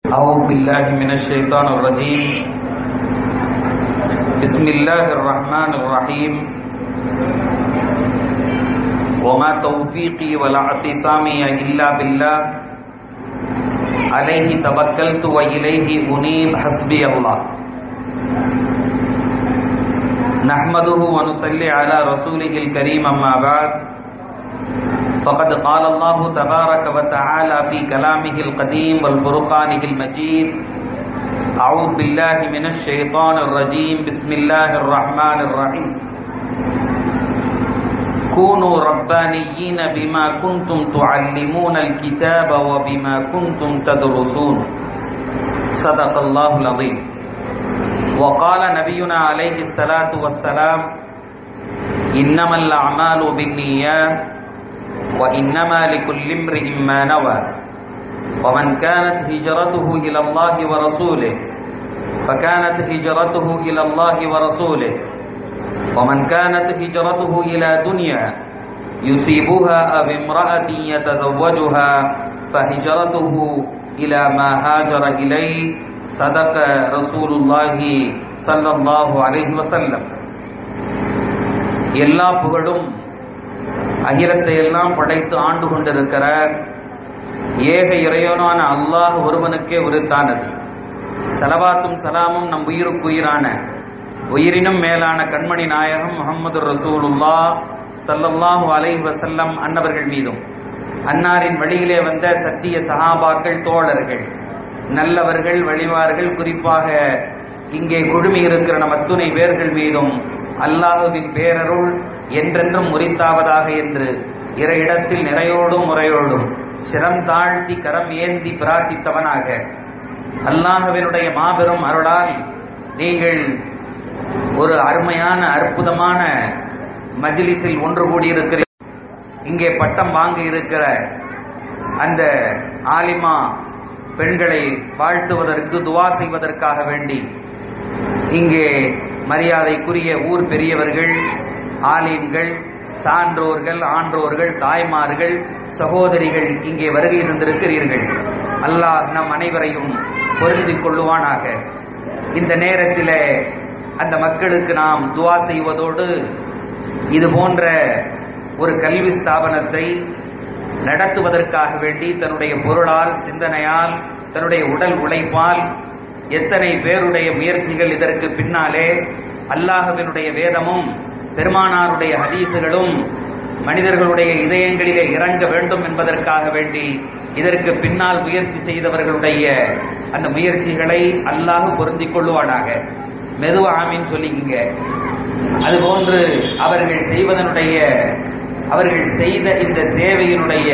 أعوذ بالله من الشيطان الرجيم بسم الله الرحمن الرحيم وما توفيقي ولا اعتصامي إلا بالله عليه توكلت وإليه أنيب حسبي الله نحمده ونصلي على رسوله الكريم أما بعد فقد قال الله تبارك وتعالى في كلامه القديم والفرقانه المجيد أعوذ بالله من الشيطان الرجيم بسم الله الرحمن الرحيم كونوا ربانيين بما كنتم تعلمون الكتاب وبما كنتم تدرسون صدق الله العظيم وقال نبينا عليه الصلاة والسلام إنما الأعمال بالنيات وإنما لكل امرئ ما نوى ومن كانت هجرته إلى الله ورسوله فكانت هجرته إلى الله ورسوله ومن كانت هجرته إلى دنيا يصيبها أو امرأة يتزوجها فهجرته إلى ما هاجر إليه صدق رسول الله صلى الله عليه وسلم எல்லா புகழும் அகிலத்தை எல்லாம் படைத்து ஆண்டு கொண்டிருக்கிற ஏக இறைவனான அல்லாஹ் ஒருவனுக்கே உரித்தானது சலவாத்தும் சலாமும் நம் உயிருக்கு உயிரான உயிரினும் மேலான கண்மணி நாயகம் முகமது ரசூலுல்லா சல்லல்லாஹு அலைஹி வசல்லம் அன்னவர்கள் மீதும் அன்னாரின் வழியிலே வந்த சத்திய சகாபாக்கள் தோழர்கள் நல்லவர்கள் வழிவார்கள் குறிப்பாக இங்கே குழுமி இருக்கிற நம் அத்துணை பேர்கள் மீதும் அல்லாஹுவின் பேரருள் என்றென்றும் முறித்தாவதாக என்று இற இடத்தில் நிறையோடும் முறையோடும் சிரம் தாழ்த்தி கரம் ஏந்தி பிரார்த்தித்தவனாக அல்லாஹுவினுடைய மாபெரும் அருளால் நீங்கள் ஒரு அருமையான அற்புதமான மஜிலிஸில் ஒன்று கூடியிருக்கிற இங்கே பட்டம் வாங்கி இருக்கிற அந்த ஆலிமா பெண்களை வாழ்த்துவதற்கு துவா செய்வதற்காக வேண்டி இங்கே மரியாதைக்குரிய ஊர் பெரியவர்கள் ஆலீம்கள் சான்றோர்கள் ஆன்றோர்கள் தாய்மார்கள் சகோதரிகள் இங்கே வருகை இருந்திருக்கிறீர்கள் அல்லாஹ் நம் அனைவரையும் பொருந்திக் கொள்ளுவானாக இந்த நேரத்தில் அந்த மக்களுக்கு நாம் துவா செய்வதோடு இது போன்ற ஒரு கல்வி ஸ்தாபனத்தை நடத்துவதற்காக வேண்டி தன்னுடைய பொருளால் சிந்தனையால் தன்னுடைய உடல் உழைப்பால் எத்தனை பேருடைய முயற்சிகள் இதற்கு பின்னாலே அல்லாஹவினுடைய வேதமும் பெருமானாருடைய ஹதீசுகளும் மனிதர்களுடைய இதயங்களிலே இறங்க வேண்டும் என்பதற்காக வேண்டி இதற்கு பின்னால் முயற்சி செய்தவர்களுடைய அந்த முயற்சிகளை அல்லாஹ் பொருந்திக் கொள்ளுவானாக மெதுவா ஆமின்னு சொல்லிக்கிங்க அதுபோன்று அவர்கள் செய்வதனுடைய அவர்கள் செய்த இந்த சேவையினுடைய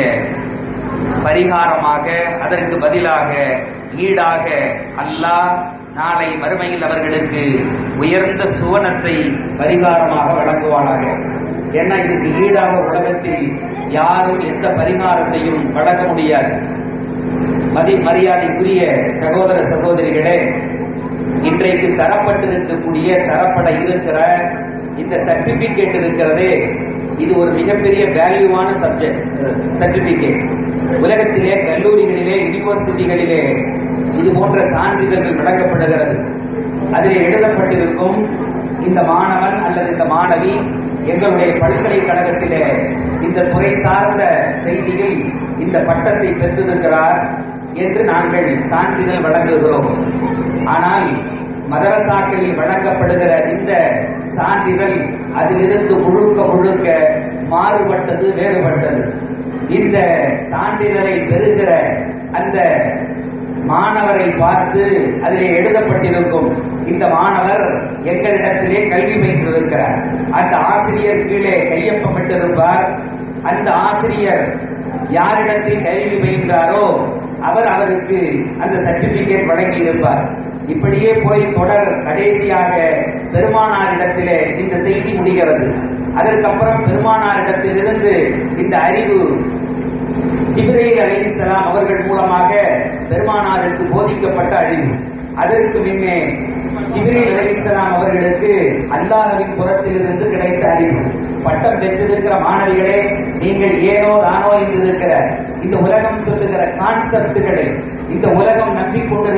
பரிகாரமாக அதற்கு பதிலாக ஈடாக அல்லாஹ் நாளை மறுமையில் அவர்களுக்கு உயர்ந்த சுவனத்தை பரிகாரமாக வழங்குவானாக ஏன்னா இதுக்கு ஈடாக உலகத்தில் யாரும் எந்த பரிகாரத்தையும் வழங்க முடியாது மதி மரியாதைக்குரிய சகோதர சகோதரிகளே இன்றைக்கு தரப்பட்டிருக்கக்கூடிய தரப்பட இருக்கிற இந்த சர்டிபிகேட் இருக்கிறதே இது ஒரு மிகப்பெரிய வேல்யூவான சப்ஜெக்ட் சர்டிபிகேட் உலகத்திலே கல்லூரிகளிலே யூனிவர்சிட்டிகளிலே இது போன்ற சான்றிதழ்கள் வழங்கப்படுகிறது அதில் எழுதப்பட்டிருக்கும் இந்த மாணவன் அல்லது இந்த மாணவி எங்களுடைய பல்கலைக்கழகத்திலே இந்த துறை சார்ந்த செய்தியில் இந்த பட்டத்தை பெற்றிருக்கிறார் என்று நாங்கள் சான்றிதழ் வழங்குகிறோம் ஆனால் மதரசாக்களில் வழங்கப்படுகிற இந்த சான்றிதழ் அதிலிருந்து முழுக்க முழுக்க மாறுபட்டது வேறுபட்டது இந்த சான்றிதழை பெறுகிற அந்த மாணவரை பார்த்து அதிலே எழுதப்பட்டிருக்கும் இந்த மாணவர் எங்களிடத்திலே கல்வி பயின்றிருக்கிறார் அந்த ஆசிரியர் கீழே கையொப்பமிட்டிருப்பார் அந்த ஆசிரியர் யாரிடத்தில் கல்வி பயின்றாரோ அவர் அவருக்கு அந்த சர்டிபிகேட் வழங்கி இருப்பார் இப்படியே போய் தொடர் கடைசியாக பெருமானாரிடத்திலே இந்த செய்தி முடிகிறது அதற்கப்புறம் பெருமானாரிடத்திலிருந்து இந்த அறிவு ஜிப்ரேல் அலிசலாம் அவர்கள் மூலமாக பெருமானாருக்கு போதிக்கப்பட்ட அறிவு அதற்கு முன்னே ஜிப்ரீல் அலைஹிஸ்ஸலாம் அவர்களுக்கு அல்லாஹ்வின் புறத்திலிருந்து கிடைத்த அறிவு பட்டம் பெற்றிருக்கிற மாணவிகளே நீங்கள் ஏனோ தானோ என்று இருக்கிற இந்த உலகம் சொல்லுகிற கான்செப்டுகளை இந்த உலகம் நம்பிக்கொண்டிருக்கிற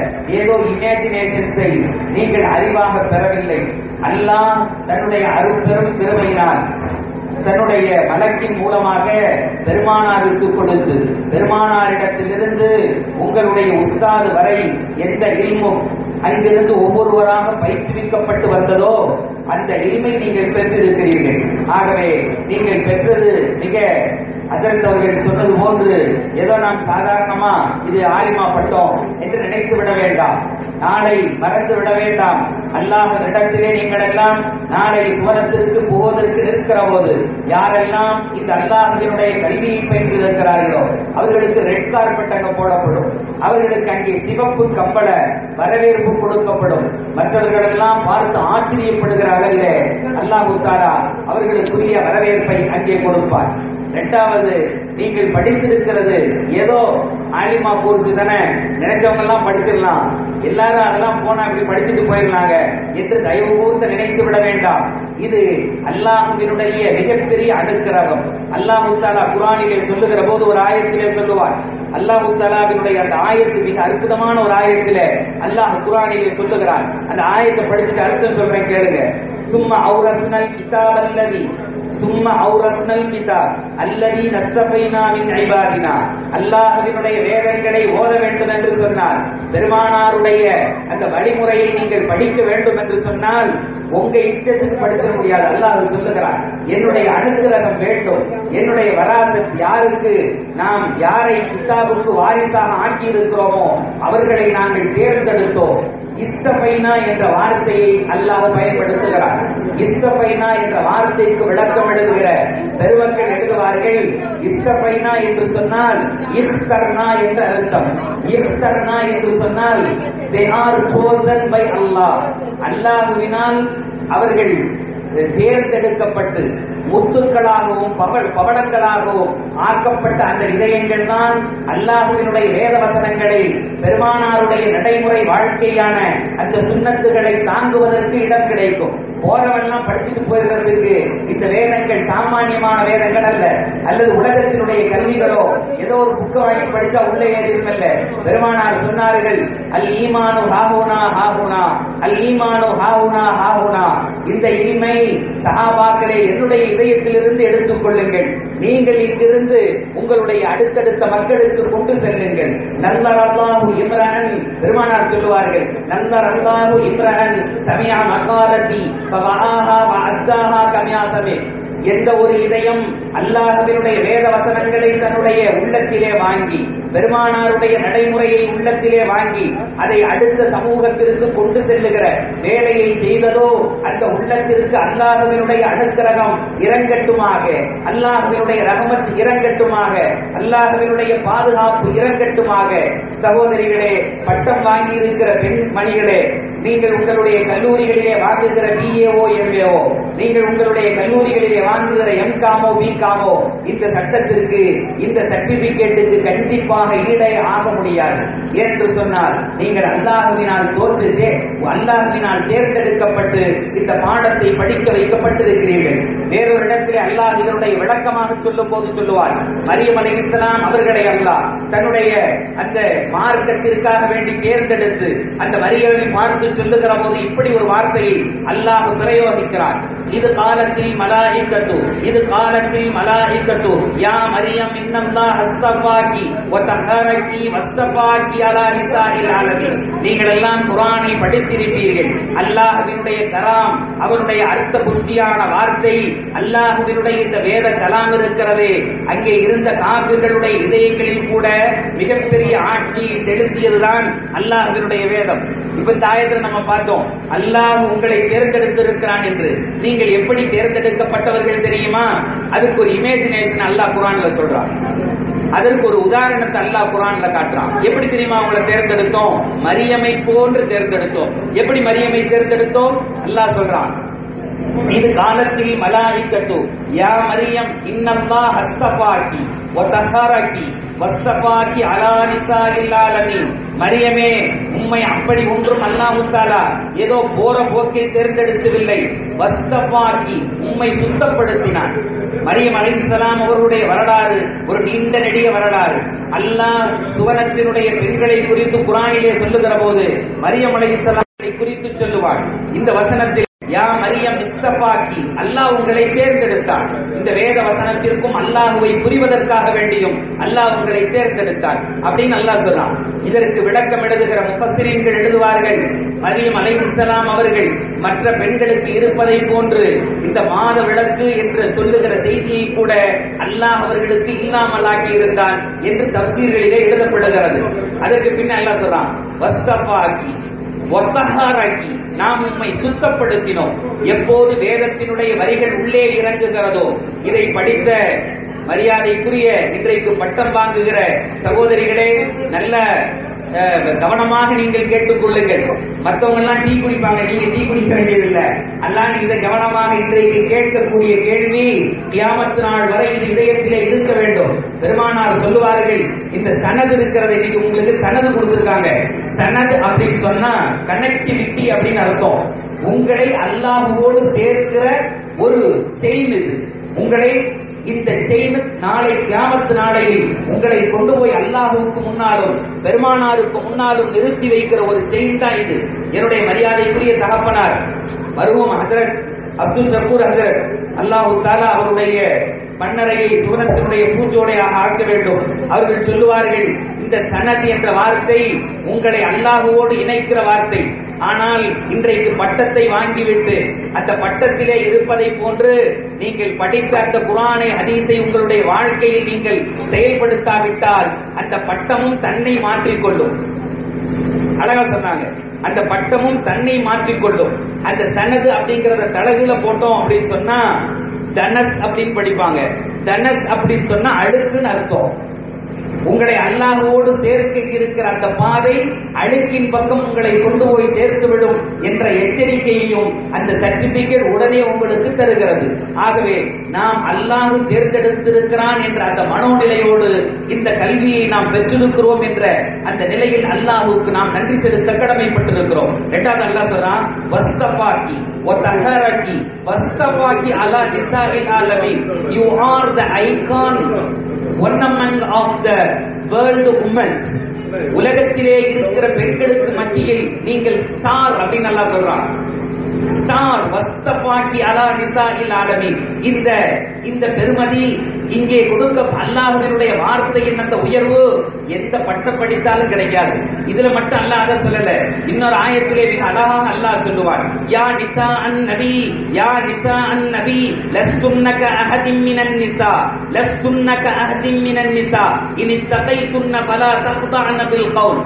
ஏதோ இமேஜினேஷன்ஸை நீங்கள் அறிவாக பெறவில்லை அல்லாஹ் தன்னுடைய அருட்பெரும் திறமையினால் தன்னுடைய மலக்கின் மூலமாக பெருமானாருக்கு கொடுத்து பெருமானாரிடத்திலிருந்து உங்களுடைய உஸ்தாது வரை எந்த இல்மும் அங்கிருந்து ஒவ்வொருவராக பயிற்றுவிக்கப்பட்டு வந்ததோ அந்த இல்மை நீங்கள் பெற்றிருக்கிறீர்கள் ஆகவே நீங்கள் பெற்றது மிக அதற்கு அவர்கள் சொன்னது போன்று ஏதோ நாம் சாதாரணமா இது ஆலிமா பட்டோம் என்று நினைத்து விட வேண்டாம் நாளை மறந்து விட வேண்டாம் அல்லாஹிடத்திலே நீங்கள் எல்லாம் நாளை சுவனத்திற்கு போவதற்கு நிற்கிற போது யாரெல்லாம் இந்த அல்லாஹினுடைய கல்வியை பெற்றிருக்கிறார்களோ அவர்களுக்கு ரெட் கார்பெட் அங்க போடப்படும் அவர்களுக்கு அங்கே சிவப்பு கம்பள வரவேற்பு கொடுக்கப்படும் மற்றவர்களெல்லாம் பார்த்து ஆச்சரியப்படுகிற அளவிலே அல்லாஹு தாலா அவர்களுக்குரிய வரவேற்பை அங்கே கொடுப்பார் இரண்டாவது நீங்கள் படித்திருக்கிறது ஏதோ ஆலிமா கோர்ஸ் தானே நினைச்சவங்க எல்லாம் படிச்சிடலாம் எல்லாரும் அதெல்லாம் போனா அப்படி படிச்சுட்டு போயிடலாங்க என்று தயவு கூர்ந்து நினைத்து விட வேண்டாம் இது அல்லாஹுவினுடைய மிகப்பெரிய அனுக்கிரகம் அல்லாஹு தாலா குரானிலே சொல்லுகிற போது ஒரு ஆயத்திலே சொல்லுவார் அல்லாஹு தாலாவினுடைய அந்த ஆயத்து மிக அற்புதமான ஒரு ஆயத்திலே அல்லாஹ் குரானிலே சொல்லுகிறான் அந்த ஆயத்தை படிச்சுட்டு அர்த்தம் சொல்றேன் கேளுங்க சும்மா அவுரத்னல் கிதாப் அல்லதி சும்மா அவுரத்னல் கிதாப் அல்லதி நஸ்தபைனா மின் ஐபாதினா அல்லாஹ்வினுடைய வேதங்களை ஓத வேண்டும் என்று சொன்னால் பெருமானாருடைய அந்த வழிமுறையை நீங்கள் படிக்க வேண்டும் என்று சொன்னால் உங்க இஷ்டத்துக்கு படிக்க முடியாது அல்லாஹ் சொல்லுகிறார் என்னுடைய அனுகிரகம் வேண்டும் என்னுடைய வராசத் யாருக்கு நாம் யாரை கிதாபுக்கு வாரிசாக ஆக்கி இருக்கிறோமோ அவர்களை நாங்கள் தேர்ந்தெடுத்தோம் இஸ்தபைனா என்ற வார்த்தையை அல்லாஹ் பயன்படுத்துகிறார் இஸ்தபைனா என்ற வார்த்தைக்கு விளக்கம் எழுதுகிற பெருமக்கள் எழுதுவார்கள் இஸ்தபைனா என்று சொன்னால் இஸ்தர்னா என்ற அர்த்தம் இஸ்தர்னா என்று சொன்னால் they are chosen by Allah அல்லாஹுவினால் அவர்கள் தேர்ந்தெடுக்கப்பட்டு முத்துக்களாகவும் பவ- பவளங்களாகவும் ஆக்கப்பட்ட அந்த இதயங்கள் தான் அல்லாஹுவினுடைய வேத வசனங்களை பெருமானாருடைய நடைமுறை வாழ்க்கையான அந்த சுண்ணத்துகளை தாங்குவதற்கு இடம் கிடைக்கும் போறவெல்லாம் படிச்சுட்டு போகிறதுக்கு இந்த வேதங்கள் சாமானியமான வேதங்கள் அல்ல அல்லது உலகத்தினுடைய கல்விகளோ ஏதோ ஒரு புக்கு வாங்கி படிச்சா உள்ளே ஏறியும் அல்ல பெருமானார் சொன்னார்கள் அல் ஈமானு ஹாஹுனா ஹாஹுனா அல் ஈமானு ஹாஹுனா ஹாஹுனா இந்த இல்மை சஹாபாக்களே என்னுடைய இதயத்திலிருந்து எடுத்துக் கொள்ளுங்கள் நீங்கள் இங்கிருந்து உங்களுடைய அடுத்தடுத்த மக்களுக்கு கொண்டு செல்லுங்கள் நல்லர் அல்லாஹு இம்ரான் பெருமானார் சொல்லுவார்கள் நல்லர் அல்லாஹு இம்ரான் சமியா மகாலத்தி ஃபவஆஹா வஅத்தாஹா கமியாசமே எந்த ஒரு இதயம் அல்லாஹ்வினுடைய வேத வசனங்களை தன்னுடைய உள்ளத்திலே வாங்கி பெருமானாருடைய நடைமுறையை உள்ளத்திலே வாங்கி அதை அடுத்த சமூகத்திற்கு கொண்டு செல்லுகிற வேலையை செய்ததோ அந்த உள்ளத்திற்கு அல்லாஹ்வினுடைய அனுக்கிரகம் இறங்கட்டுமாக அல்லாஹ்வினுடைய ரஹமத் இறங்கட்டுமாக அல்லாஹ்வினுடைய பாதுகாப்பு இறங்கட்டுமாக சகோதரிகளே பட்டம் வாங்கி இருக்கிற பெண் மணிகளே நீங்கள் உங்களுடைய கல்லூரிகளிலே வாங்குகிற பிஏஓ எம்ஏஓ நீங்கள் உங்களுடைய கல்லூரிகளிலே வாங்குகிற எம்காமோ பிகாமோ இந்த சட்டத்திற்கு இந்த சர்டிபிகேட்டுக்கு கண்டிப்பாக ஈடே ஆக முடியாது என்று சொன்னால் நீங்கள் அல்லாஹுவினால் தோற்று தே- அல்லாஹுவினால் தேர்ந்தெடுக்கப்பட்டு இந்த பாடத்தை படிக்க வைக்கப்பட்டிருக்கிறீர்கள் வேறொரு இடத்திலே அல்லாஹ் இதனுடைய விளக்கமாக சொல்லும் போது சொல்லுவார் மரியம் அலைஹிஸ்ஸலாம் அவர்களை அல்லாஹ் தன்னுடைய அந்த மார்க்கத்திற்காக வேண்டி தேர்ந்தெடுத்து அந்த மரியமை பார்த்து சொல்லுகிற போது இப்படி ஒரு வார்த்தையை அல்லாஹ் பிரயோகிக்கிறார் இது காலத்தில் மலாயிக்கத்து இது காலத்தில் மலாயிக்கத்து யா மரியம் இன்னல்லா ஹஸ்தபாக்கி வத்தஹரக்கி வஸ்தபாக்கி அலா நிசாஇல் ஆலமீன் நீங்கள் எல்லாம் குர்ஆனை படித்திருப்பீர்கள் அல்லாஹ்வினுடைய கலாம் அவருடைய அர்த்த புஷ்டியான வார்த்தை அல்லாஹ்வினுடைய இந்த வேத கலாம் இருக்கிறதே அங்கே இருந்த காபிர்களுடைய இதயங்களில் கூட மிகப்பெரிய ஆட்சியை செலுத்தியதுதான் அல்லாஹ்வினுடைய வேதம் இப்ப இந்த ஆயத்துல நம்ம பார்த்தோம் அல்லாஹ் உங்களை தேர்ந்தெடுத்திருக்கிறான் என்று நீங்கள் எப்படி தேர்ந்தெடுக்கப்பட்டவர்கள் தெரியுமா அதுக்கு ஒரு இமேஜினேஷன் அல்லாஹ் குரான்ல சொல்றான் அதற்கு ஒரு உதாரணத்தை அல்லாஹ் குரான்ல காட்டுறான் எப்படி தெரியுமா உங்களை தேர்ந்தெடுத்தோம் மரியமை போன்று தேர்ந்தெடுத்தோம் எப்படி மரியமை தேர்ந்தெடுத்தோம் அல்லாஹ் சொல்றான் இது காலத்தில் மலாயிக்கத்து யா மரியம் இன்னல்லா ஹஸ்தபாக்கி வதஹரகி வஸ்தபாக்கி அலா நிசாஇல் ஆலமீன் மரியமே உம்மை அப்படி ஒன்றும் அல்லாஹு தாலா ஏதோ போற போக்கில் தேர்ந்தெடுக்கவில்லை வஸ்தபாக்கி உம்மை சுத்தப்படுத்தினான் மரியம் அலைஹிஸ்ஸலாம் அவர்களுடைய வரலாறு ஒரு நீண்ட நெடிய வரலாறு அல்லாஹ் சுவனத்தினுடைய பெண்களை குறித்து குரானிலே சொல்லுகிற போது மரியம் அலைஹிஸ்ஸலாமை குறித்து சொல்லுவார் இந்த வசனத்தில் யா மரியம் இஸ்தபாக்கி அல்லாஹ் உங்களை தேர்ந்தெடுத்தார் இந்த வேத வசனத்திற்கும் அல்லாஹுவை புரிவதற்காக வேண்டியும் அல்லாஹ் உங்களை தேர்ந்தெடுத்தார் அப்படின்னு அல்லாஹ் சொல்றான் இதற்கு விளக்கம் எழுதுகிற முப்பத்திரீன்கள் எழுதுவார்கள் மரியம் அலைஹிஸ்ஸலாம் அவர்கள் மற்ற பெண்களுக்கு இருப்பதை போன்று இந்த மாத விளக்கு என்று சொல்லுகிற செய்தியை கூட அல்லாஹ் அவர்களுக்கு இல்லாமலாக்கி இருந்தான் என்று தப்சீர்களிலே எழுதப்படுகிறது அதற்கு பின்ன அல்லாஹ் சொல்றான் வஸ்தபாக்கி ஒத்தஹாராக்கி நாம் உம்மை சுத்தப்படுத்தினோம் எப்போது வேதத்தினுடைய வரிகள் உள்ளே இறங்குகிறதோ இதை படித்த மரியாதைக்குரிய இன்றைக்கு பட்டம் வாங்குகிற சகோதரிகளே நல்ல அஹ், கவனமாக நீங்கள் கேட்டுக்கொள்ளுங்கள் மற்றவங்க எல்லாம் டீ குடிப்பாங்க நீங்க டீ குடிக்க வேண்டியதில்லை அல்லாஹ் இதை கவனமாக இன்றைக்கு கேட்கக்கூடிய கேள்வி கியாமத்து நாள் வரை இது இதயத்திலே இருக்க வேண்டும் பெருமானார் சொல்லுவார்கள் இந்த சனது இருக்கிறது இன்னைக்கு உங்களுக்கு சனது கொடுத்திருக்காங்க சனது அப்படின்னு சொன்னா கனெக்டிவிட்டி அப்படின்னு அர்த்தம் உங்களை அல்லாஹுவோடு சேர்க்கிற ஒரு செயின் இது உங்களை இந்த செயின் நாளை கியாமத்து நாளையில் உங்களை கொண்டு போய் அல்லாஹுவுக்கு முன்னாலும் பெருமானாருக்கு முன்னாலும் நிறுத்தி வைக்கிற ஒரு செயின் தான் இது என்னுடைய மரியாதைக்குரிய தகப்பனார் மருவம் ஹசரத் அப்துல் ஷக்கூர் ஹசரத் அல்லாஹு தாலா அவருடைய மன்னரையை சுவனத்தினுடைய பூஞ்சோடையாக ஆக்க வேண்டும் அவர்கள் சொல்லுவார்கள் இந்த சனத் என்ற வார்த்தை உங்களை அல்லாஹுவோடு இணைக்கிற வார்த்தை ஆனால் இன்றைக்கு பட்டத்தை வாங்கிவிட்டு அந்த பட்டத்திலே இருப்பதை போன்று நீங்கள் படித்த அந்த குரானை ஹதீஸை உங்களுடைய வாழ்க்கையில் நீங்கள் செயல்படுத்தாவிட்டால் அந்த பட்டமும் தன்னை மாற்றிக்கொள்ளும் அழகா சொன்னாங்க அந்த பட்டமும் தன்னை மாற்றிக்கொள்ளும் அந்த தனது அப்படிங்கறத தலகுல போட்டோம் அப்படின்னு சொன்னா தனத் அப்படின்னு படிப்பாங்க தனத் அப்படின்னு சொன்னா அழுக்குன்னு அர்த்தம் உங்களை அல்லாஹ்வோடு சேர்க்க இருக்கிற அந்த பாதை அழுக்கின் பக்கம் உங்களை கொண்டு போய் சேர்த்து விடும் என்ற எச்சரிக்கையையும் அந்த சர்டிபிகேட் உடனே உங்களுக்கு தருகிறது ஆகவே நாம் அல்லாஹ் தேர்ந்தெடுத்திருக்கிறான் என்ற அந்த மனோநிலையோடு இந்த கல்வியை நாம் பெற்றிருக்கிறோம் என்ற அந்த நிலையில் அல்லாஹுக்கு நாம் நன்றி செலுத்த கடமைப்பட்டிருக்கிறோம் இரண்டாவது அல்லாஹ் சொல்றான் வஸ்தபாக்கி ஒத்தஹரக்கி வஸ்தபாக்கி அலா நிசாஇல் ஆலமீன் you are the icon one among of the world woman உலகத்திலே இருக்கிற பெண்களுக்கு மத்தியில் நீங்கள் ஸ்டார் அப்படின்னு நல்லா சொல்றான் ஸ்டார் வஸ்தபாக்கி அலா நிசாஇல் ஆலமீன் இந்த இந்த பெருமதி இங்கே கொடுக்க அல்லாஹ்வினுடைய வார்த்தையின் அந்த உயர்வு எந்த பட்டம் படித்தாலும் கிடைக்காது இதுல மட்டும் அல்லாஹ் அதை சொல்லல இன்னொரு ஆயத்திலே மிக அழகாக அல்லாஹ் சொல்லுவான் யா நிசா அன் நபி யா நிசா அன் நபி லஸ்துன்னக அஹதிம் மினன் நிசா லஸ்துன்னக அஹதிம் மினன் நிசா இனி தகைத்துன்ன பலா தஹ்தஅன bill Kaul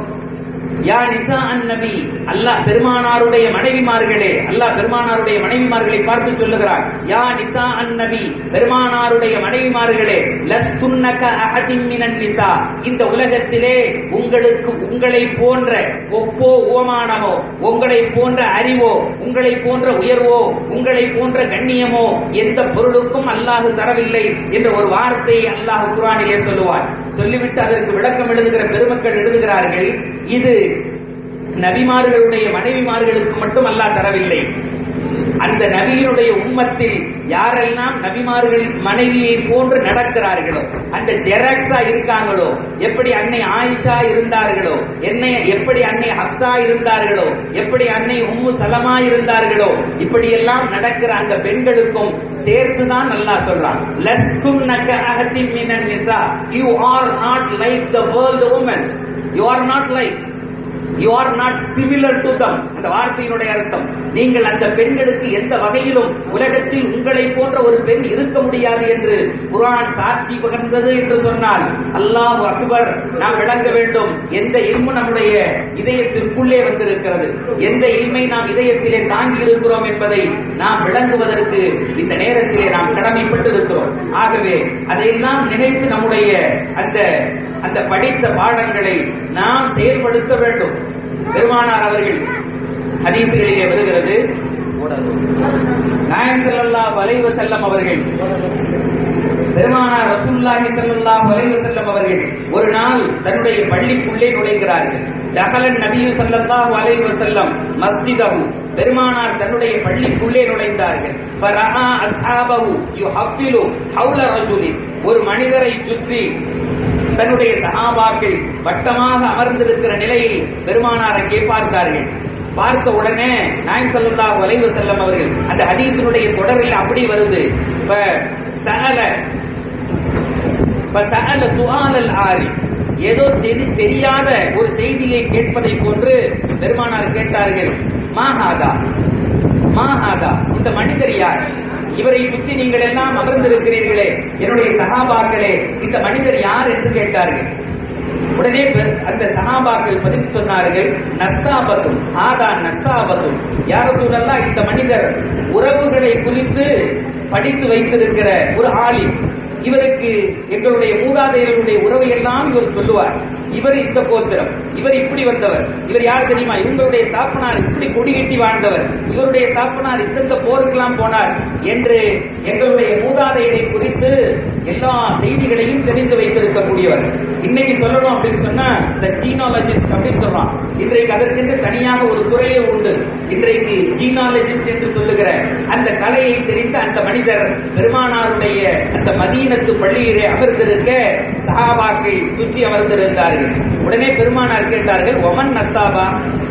yeah Nisha an நபி அல்லாஹ் பெருமானாருடைய மனைவிமார்களே அல்லாஹ் பெருமானாருடைய மனைவிமார்களை பார்த்து சொல்லுகிறார் யா நிசா அன் நபி பெருமானாருடைய மனைவிமார்களே லஸ்துன்னக அஹதிம் மினன் நிசா இந்த உலகத்திலே உங்களுக்கு உங்களை போன்ற ஒப்போ உவமானமோ உங்களை போன்ற அறிவோ உங்களை போன்ற உயர்வோ உங்களை போன்ற கண்ணியமோ எந்த பொருளுக்கும் அல்லாஹ் தரவில்லை என்ற ஒரு வார்த்தையை அல்லாஹ் குரானிலே சொல்லுவார் சொல்லிவிட்டு அதற்கு விளக்கம் எழுதுகிற பெருமக்கள் எழுதுகிறார்கள் இது நபிமார்களுடைய மனைவிமார்களுக்கு மட்டும் அல்லாஹ் தரவில்லை அந்த நபியினுடைய உம்மத்தில் யாரெல்லாம் நபிமார்கள் மனைவியை போன்று நடக்கிறார்களோ அந்த ஜெராக்ஸா இருக்காங்களோ எப்படி அன்னை ஆயிஷா இருந்தார்களோ என்னை எப்படி அன்னை ஹப்சா இருந்தார்களோ எப்படி அன்னை உம்மு சலமா இருந்தார்களோ இப்படி எல்லாம் நடக்கிற அந்த பெண்களுக்கும் சேர்த்துதான் நல்லா சொல்றான் லஸ்தும் நக அகதி மினன் நிசா you are not like the world woman you are not like you are not similar to them அந்த வார்த்தையினுடைய அர்த்தம் நீங்கள் அந்த பெண்களுக்கு எந்த வகையிலும் உலகத்தில் உங்களை போன்ற ஒரு பெண் இருக்க முடியாது என்று குரான் சாட்சி பகர்ந்தது என்று சொன்னால் அல்லாஹ் அக்பர் நாம் விளங்க வேண்டும் எந்த இல்மு நம்முடைய இதயத்திற்குள்ளே வந்திருக்கிறது எந்த இல்மை நாம் இதயத்திலே தாங்கி இருக்கிறோம் என்பதை நாம் விளங்குவதற்கு இந்த நேரத்திலே நாம் கடமைப்பட்டு இருக்கிறோம் ஆகவே அதையெல்லாம் நினைத்து நம்முடைய அந்த அந்த படித்த பாடங்களை நாம் செயல்படுத்த வேண்டும் பெருமானார் அவர்கள் ஹதீசுகளிலே வருகிறது நாயன் ஸல்லல்லாஹு அலைஹி வஸல்லம் அவர்கள் பெருமானார் ரசூலுல்லாஹி ஸல்லல்லாஹு அலைஹி வஸல்லம் அவர்கள் ஒரு நாள் தன்னுடைய பள்ளிக்குள்ளே நுழைகிறார்கள் தகலன் நபியு ஸல்லல்லாஹு அலைஹி வஸல்லம் மஸ்ஜிதஹு பெருமானார் தன்னுடைய பள்ளிக்குள்ளே நுழைந்தார்கள் ஃபரஹா அஸ்ஹாபஹு யுஹஃபிலு ஹவுல ரஜுலின் ஒரு மனிதரை சுற்றி தன்னுடைய சகாபாக்கள் வட்டமாக அமர்ந்திருக்கிற நிலையில் பெருமானார் அங்கே பார்த்தார்கள் பார்த்த உடனே நாயம் ஸல்லல்லாஹு அலைஹி வஸல்லம் அவர்கள் அந்த ஹதீஸினுடைய தொடரில் அப்படி வருது இப்ப சஅல இப்ப சஅல சுஆலல் ஆரி ஏதோ தெரி தெரியாத ஒரு செய்தியை கேட்பதை போன்று பெருமானார் கேட்டார்கள் மாஹாதா மாஹாதா இந்த மனிதர் யார் இவரை சுற்றி நீங்கள் எல்லாம் அமர்ந்திருக்கிறீர்களே என்னுடைய சகாபாக்களே இந்த மனிதர் யார் என்று கேட்டார்கள் உடனே பெ- அந்த சகாபாக்கள் பதில் சொன்னார்கள் நஸ்தாபத்தும் ஆதா நஸ்தாபத்தும் யார சொல்லலாம் இந்த மனிதர் உறவுகளை குறித்து படித்து வைத்திருக்கிற ஒரு ஆளின் இவருக்கு எங்களுடைய மூதாதையர்களுடைய உறவை எல்லாம் இவர் சொல்லுவார் இவர் இந்த கோத்திரம் இவர் இப்படி வந்தவர் இவர் யார் தெரியுமா இவங்களுடைய தாப்பனார் இப்படி கொடி கட்டி வாழ்ந்தவர் இவருடைய தாப்பனார் இந்தந்த போருக்கெல்லாம் போனார் என்று எங்களுடைய மூதாதையரை குறித்து எல்லா செய்திகளையும் தெரிந்து வைத்திருக்கக்கூடியவர் இன்னைக்கு சொல்லணும் அப்படின்னு சொன்னா இந்த ஜீனாலஜிஸ்ட் அப்படின்னு சொல்றான் இன்றைக்கு அதற்கென்று தனியாக ஒரு துறையே உண்டு இன்றைக்கு ஜீனாலஜிஸ்ட் என்று சொல்லுகிற அந்த கலையை தெரிந்த அந்த மனிதர் பெருமானாருடைய அந்த மதீனத்து பள்ளியிலே அமர்ந்திருக்க சஹாபாக்கள் சுற்றி அமர்ந்திருந்தார்கள் உடனே பெருமானார் கேட்டார்கள் ஒமன் நஸ்தாபா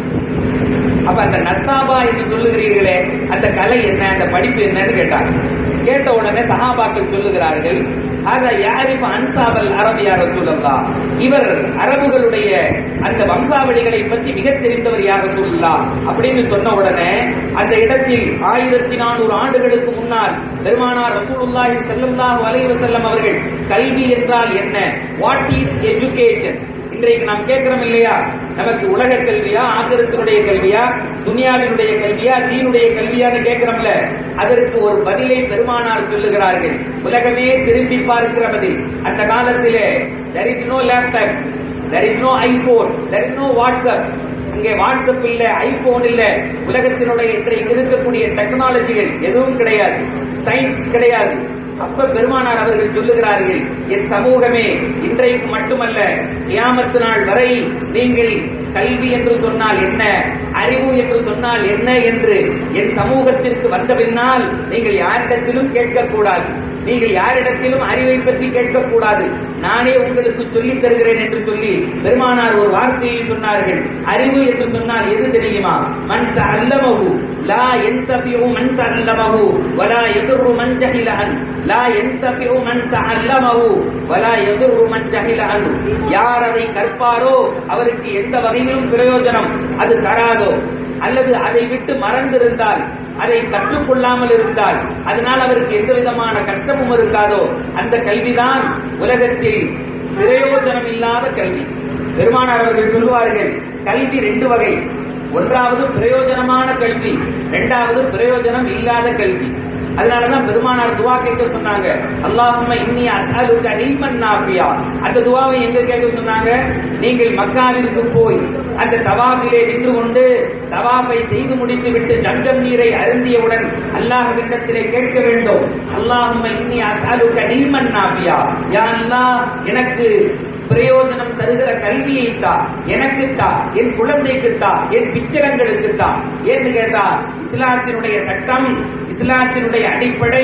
அப்ப அந்த நஸ்தாபா என்று சொல்லுகிறீர்களே அந்த கலை என்ன அந்த படிப்பு என்னன்னு கேட்டார் கேட்ட உடனே சஹாபாக்கள் சொல்லுகிறார்கள் அத யாரிப்பு அன்சாபல் அரபியா ரசூலல்லா இவர் அரபுகளுடைய அந்த வம்சாவளிகளை பற்றி மிக தெரிந்தவர் யார் ரசூலுல்லா அப்படின்னு சொன்ன உடனே அந்த இடத்தில் ஆயிரத்தி நானூறு ஆண்டுகளுக்கு முன்னால் பெருமானார் ரசூலுல்லாஹி ஸல்லல்லாஹு அலைஹி வஸல்லம் அவர்கள் கல்வி என்றால் என்ன வாட் இஸ் எஜுகேஷன் இன்றைக்கு நாம் கேட்கிறோம் இல்லையா நமக்கு உலக கல்வியா ஆசிரத்தினுடைய கல்வியா துனியாவினுடைய கல்வியா தீனுடைய கல்வியான்னு கேட்கிறோம்ல அதற்கு ஒரு பதிலை பெருமானார் சொல்லுகிறார்கள் உலகமே திரும்பி பார்க்கிற பதில் அந்த காலத்திலே there is no laptop there is no iphone there is no whatsapp இங்கே வாட்ஸ்அப் இல்ல ஐபோன் இல்ல உலகத்தினுடைய இன்றைக்கு இருக்கக்கூடிய டெக்னாலஜிகள் எதுவும் கிடையாது சயின்ஸ் கிடையாது அப்ப பெருமானார் அவர்கள் சொல்லுகிறார்கள் என் சமூகமே இன்றைக்கு மட்டுமல்ல கியாமத்து நாள் வரை நீங்கள் கல்வி என்று சொன்னால் என்ன அறிவு என்று சொன்னால் என்ன என்று என் சமூகத்திற்கு வந்த பின்னால் நீங்கள் யாரிடத்திலும் கேட்கக்கூடாது நீங்கள் யாரிடத்திலும் அறிவை பற்றி கேட்கக்கூடாது நானே உங்களுக்கு சொல்லித் தருகிறேன் என்று சொல்லி பெருமானார் ஒரு வார்த்தையை சொன்னார்கள் அறிவு என்று சொன்னால் எது தெரியுமா மன் அல்லமகு லா என்தபியு மன் அல்லமகு வலா எதிர்வு மன் ஜஹிலஹன் லா என்தபியு மன் அல்லமகு வலா எதிர்வு மன் ஜஹிலஹன் யார் அதை கற்பாரோ அவருக்கு எந்த வகையிலும் பிரயோஜனம் அது தராதோ அல்லது அதை விட்டு மறந்திருந்தால் அதை கற்றுக்கொள்ளாமல் இருந்தால் அதனால் அவருக்கு எந்த விதமான கஷ்டமும் இருக்காதோ அந்த கல்விதான் உலகத்தில் பிரயோஜனம் இல்லாத கல்வி பெருமானார் அவர்கள் சொல்லுவார்கள் கல்வி ரெண்டு வகை ஒன்றாவது பிரயோஜனமான கல்வி இரண்டாவது பிரயோஜனம் இல்லாத கல்வி அதனாலதான் பெருமானார் துவா கேட்க சொன்னாங்க அல்லாஹும்ம இன்னி அஸ்அலுக இல்மன் நாஃபியா அந்த துவாவை எங்க கேட்க சொன்னாங்க நீங்கள் மக்காவிற்கு போய் அந்த தவாபிலே நின்று கொண்டு தவாபை செய்து முடித்து விட்டு ஜம்ஜம் நீரை அருந்தியவுடன் அல்லாஹ்விடத்திலே கேட்க வேண்டும் அல்லாஹும்ம இன்னி அஸ்அலுக இல்மன் நாஃபியா யா அல்லாஹ் எனக்கு பிரயோஜனம் தருகிற கல்வியை தா எனக்கு தா என் குழந்தைக்கு தா என் பிச்சரங்களுக்கு தா ஏன்னு கேட்டா இஸ்லாத்தினுடைய சட்டம் இஸ்லாத்தினுடைய அடிப்படை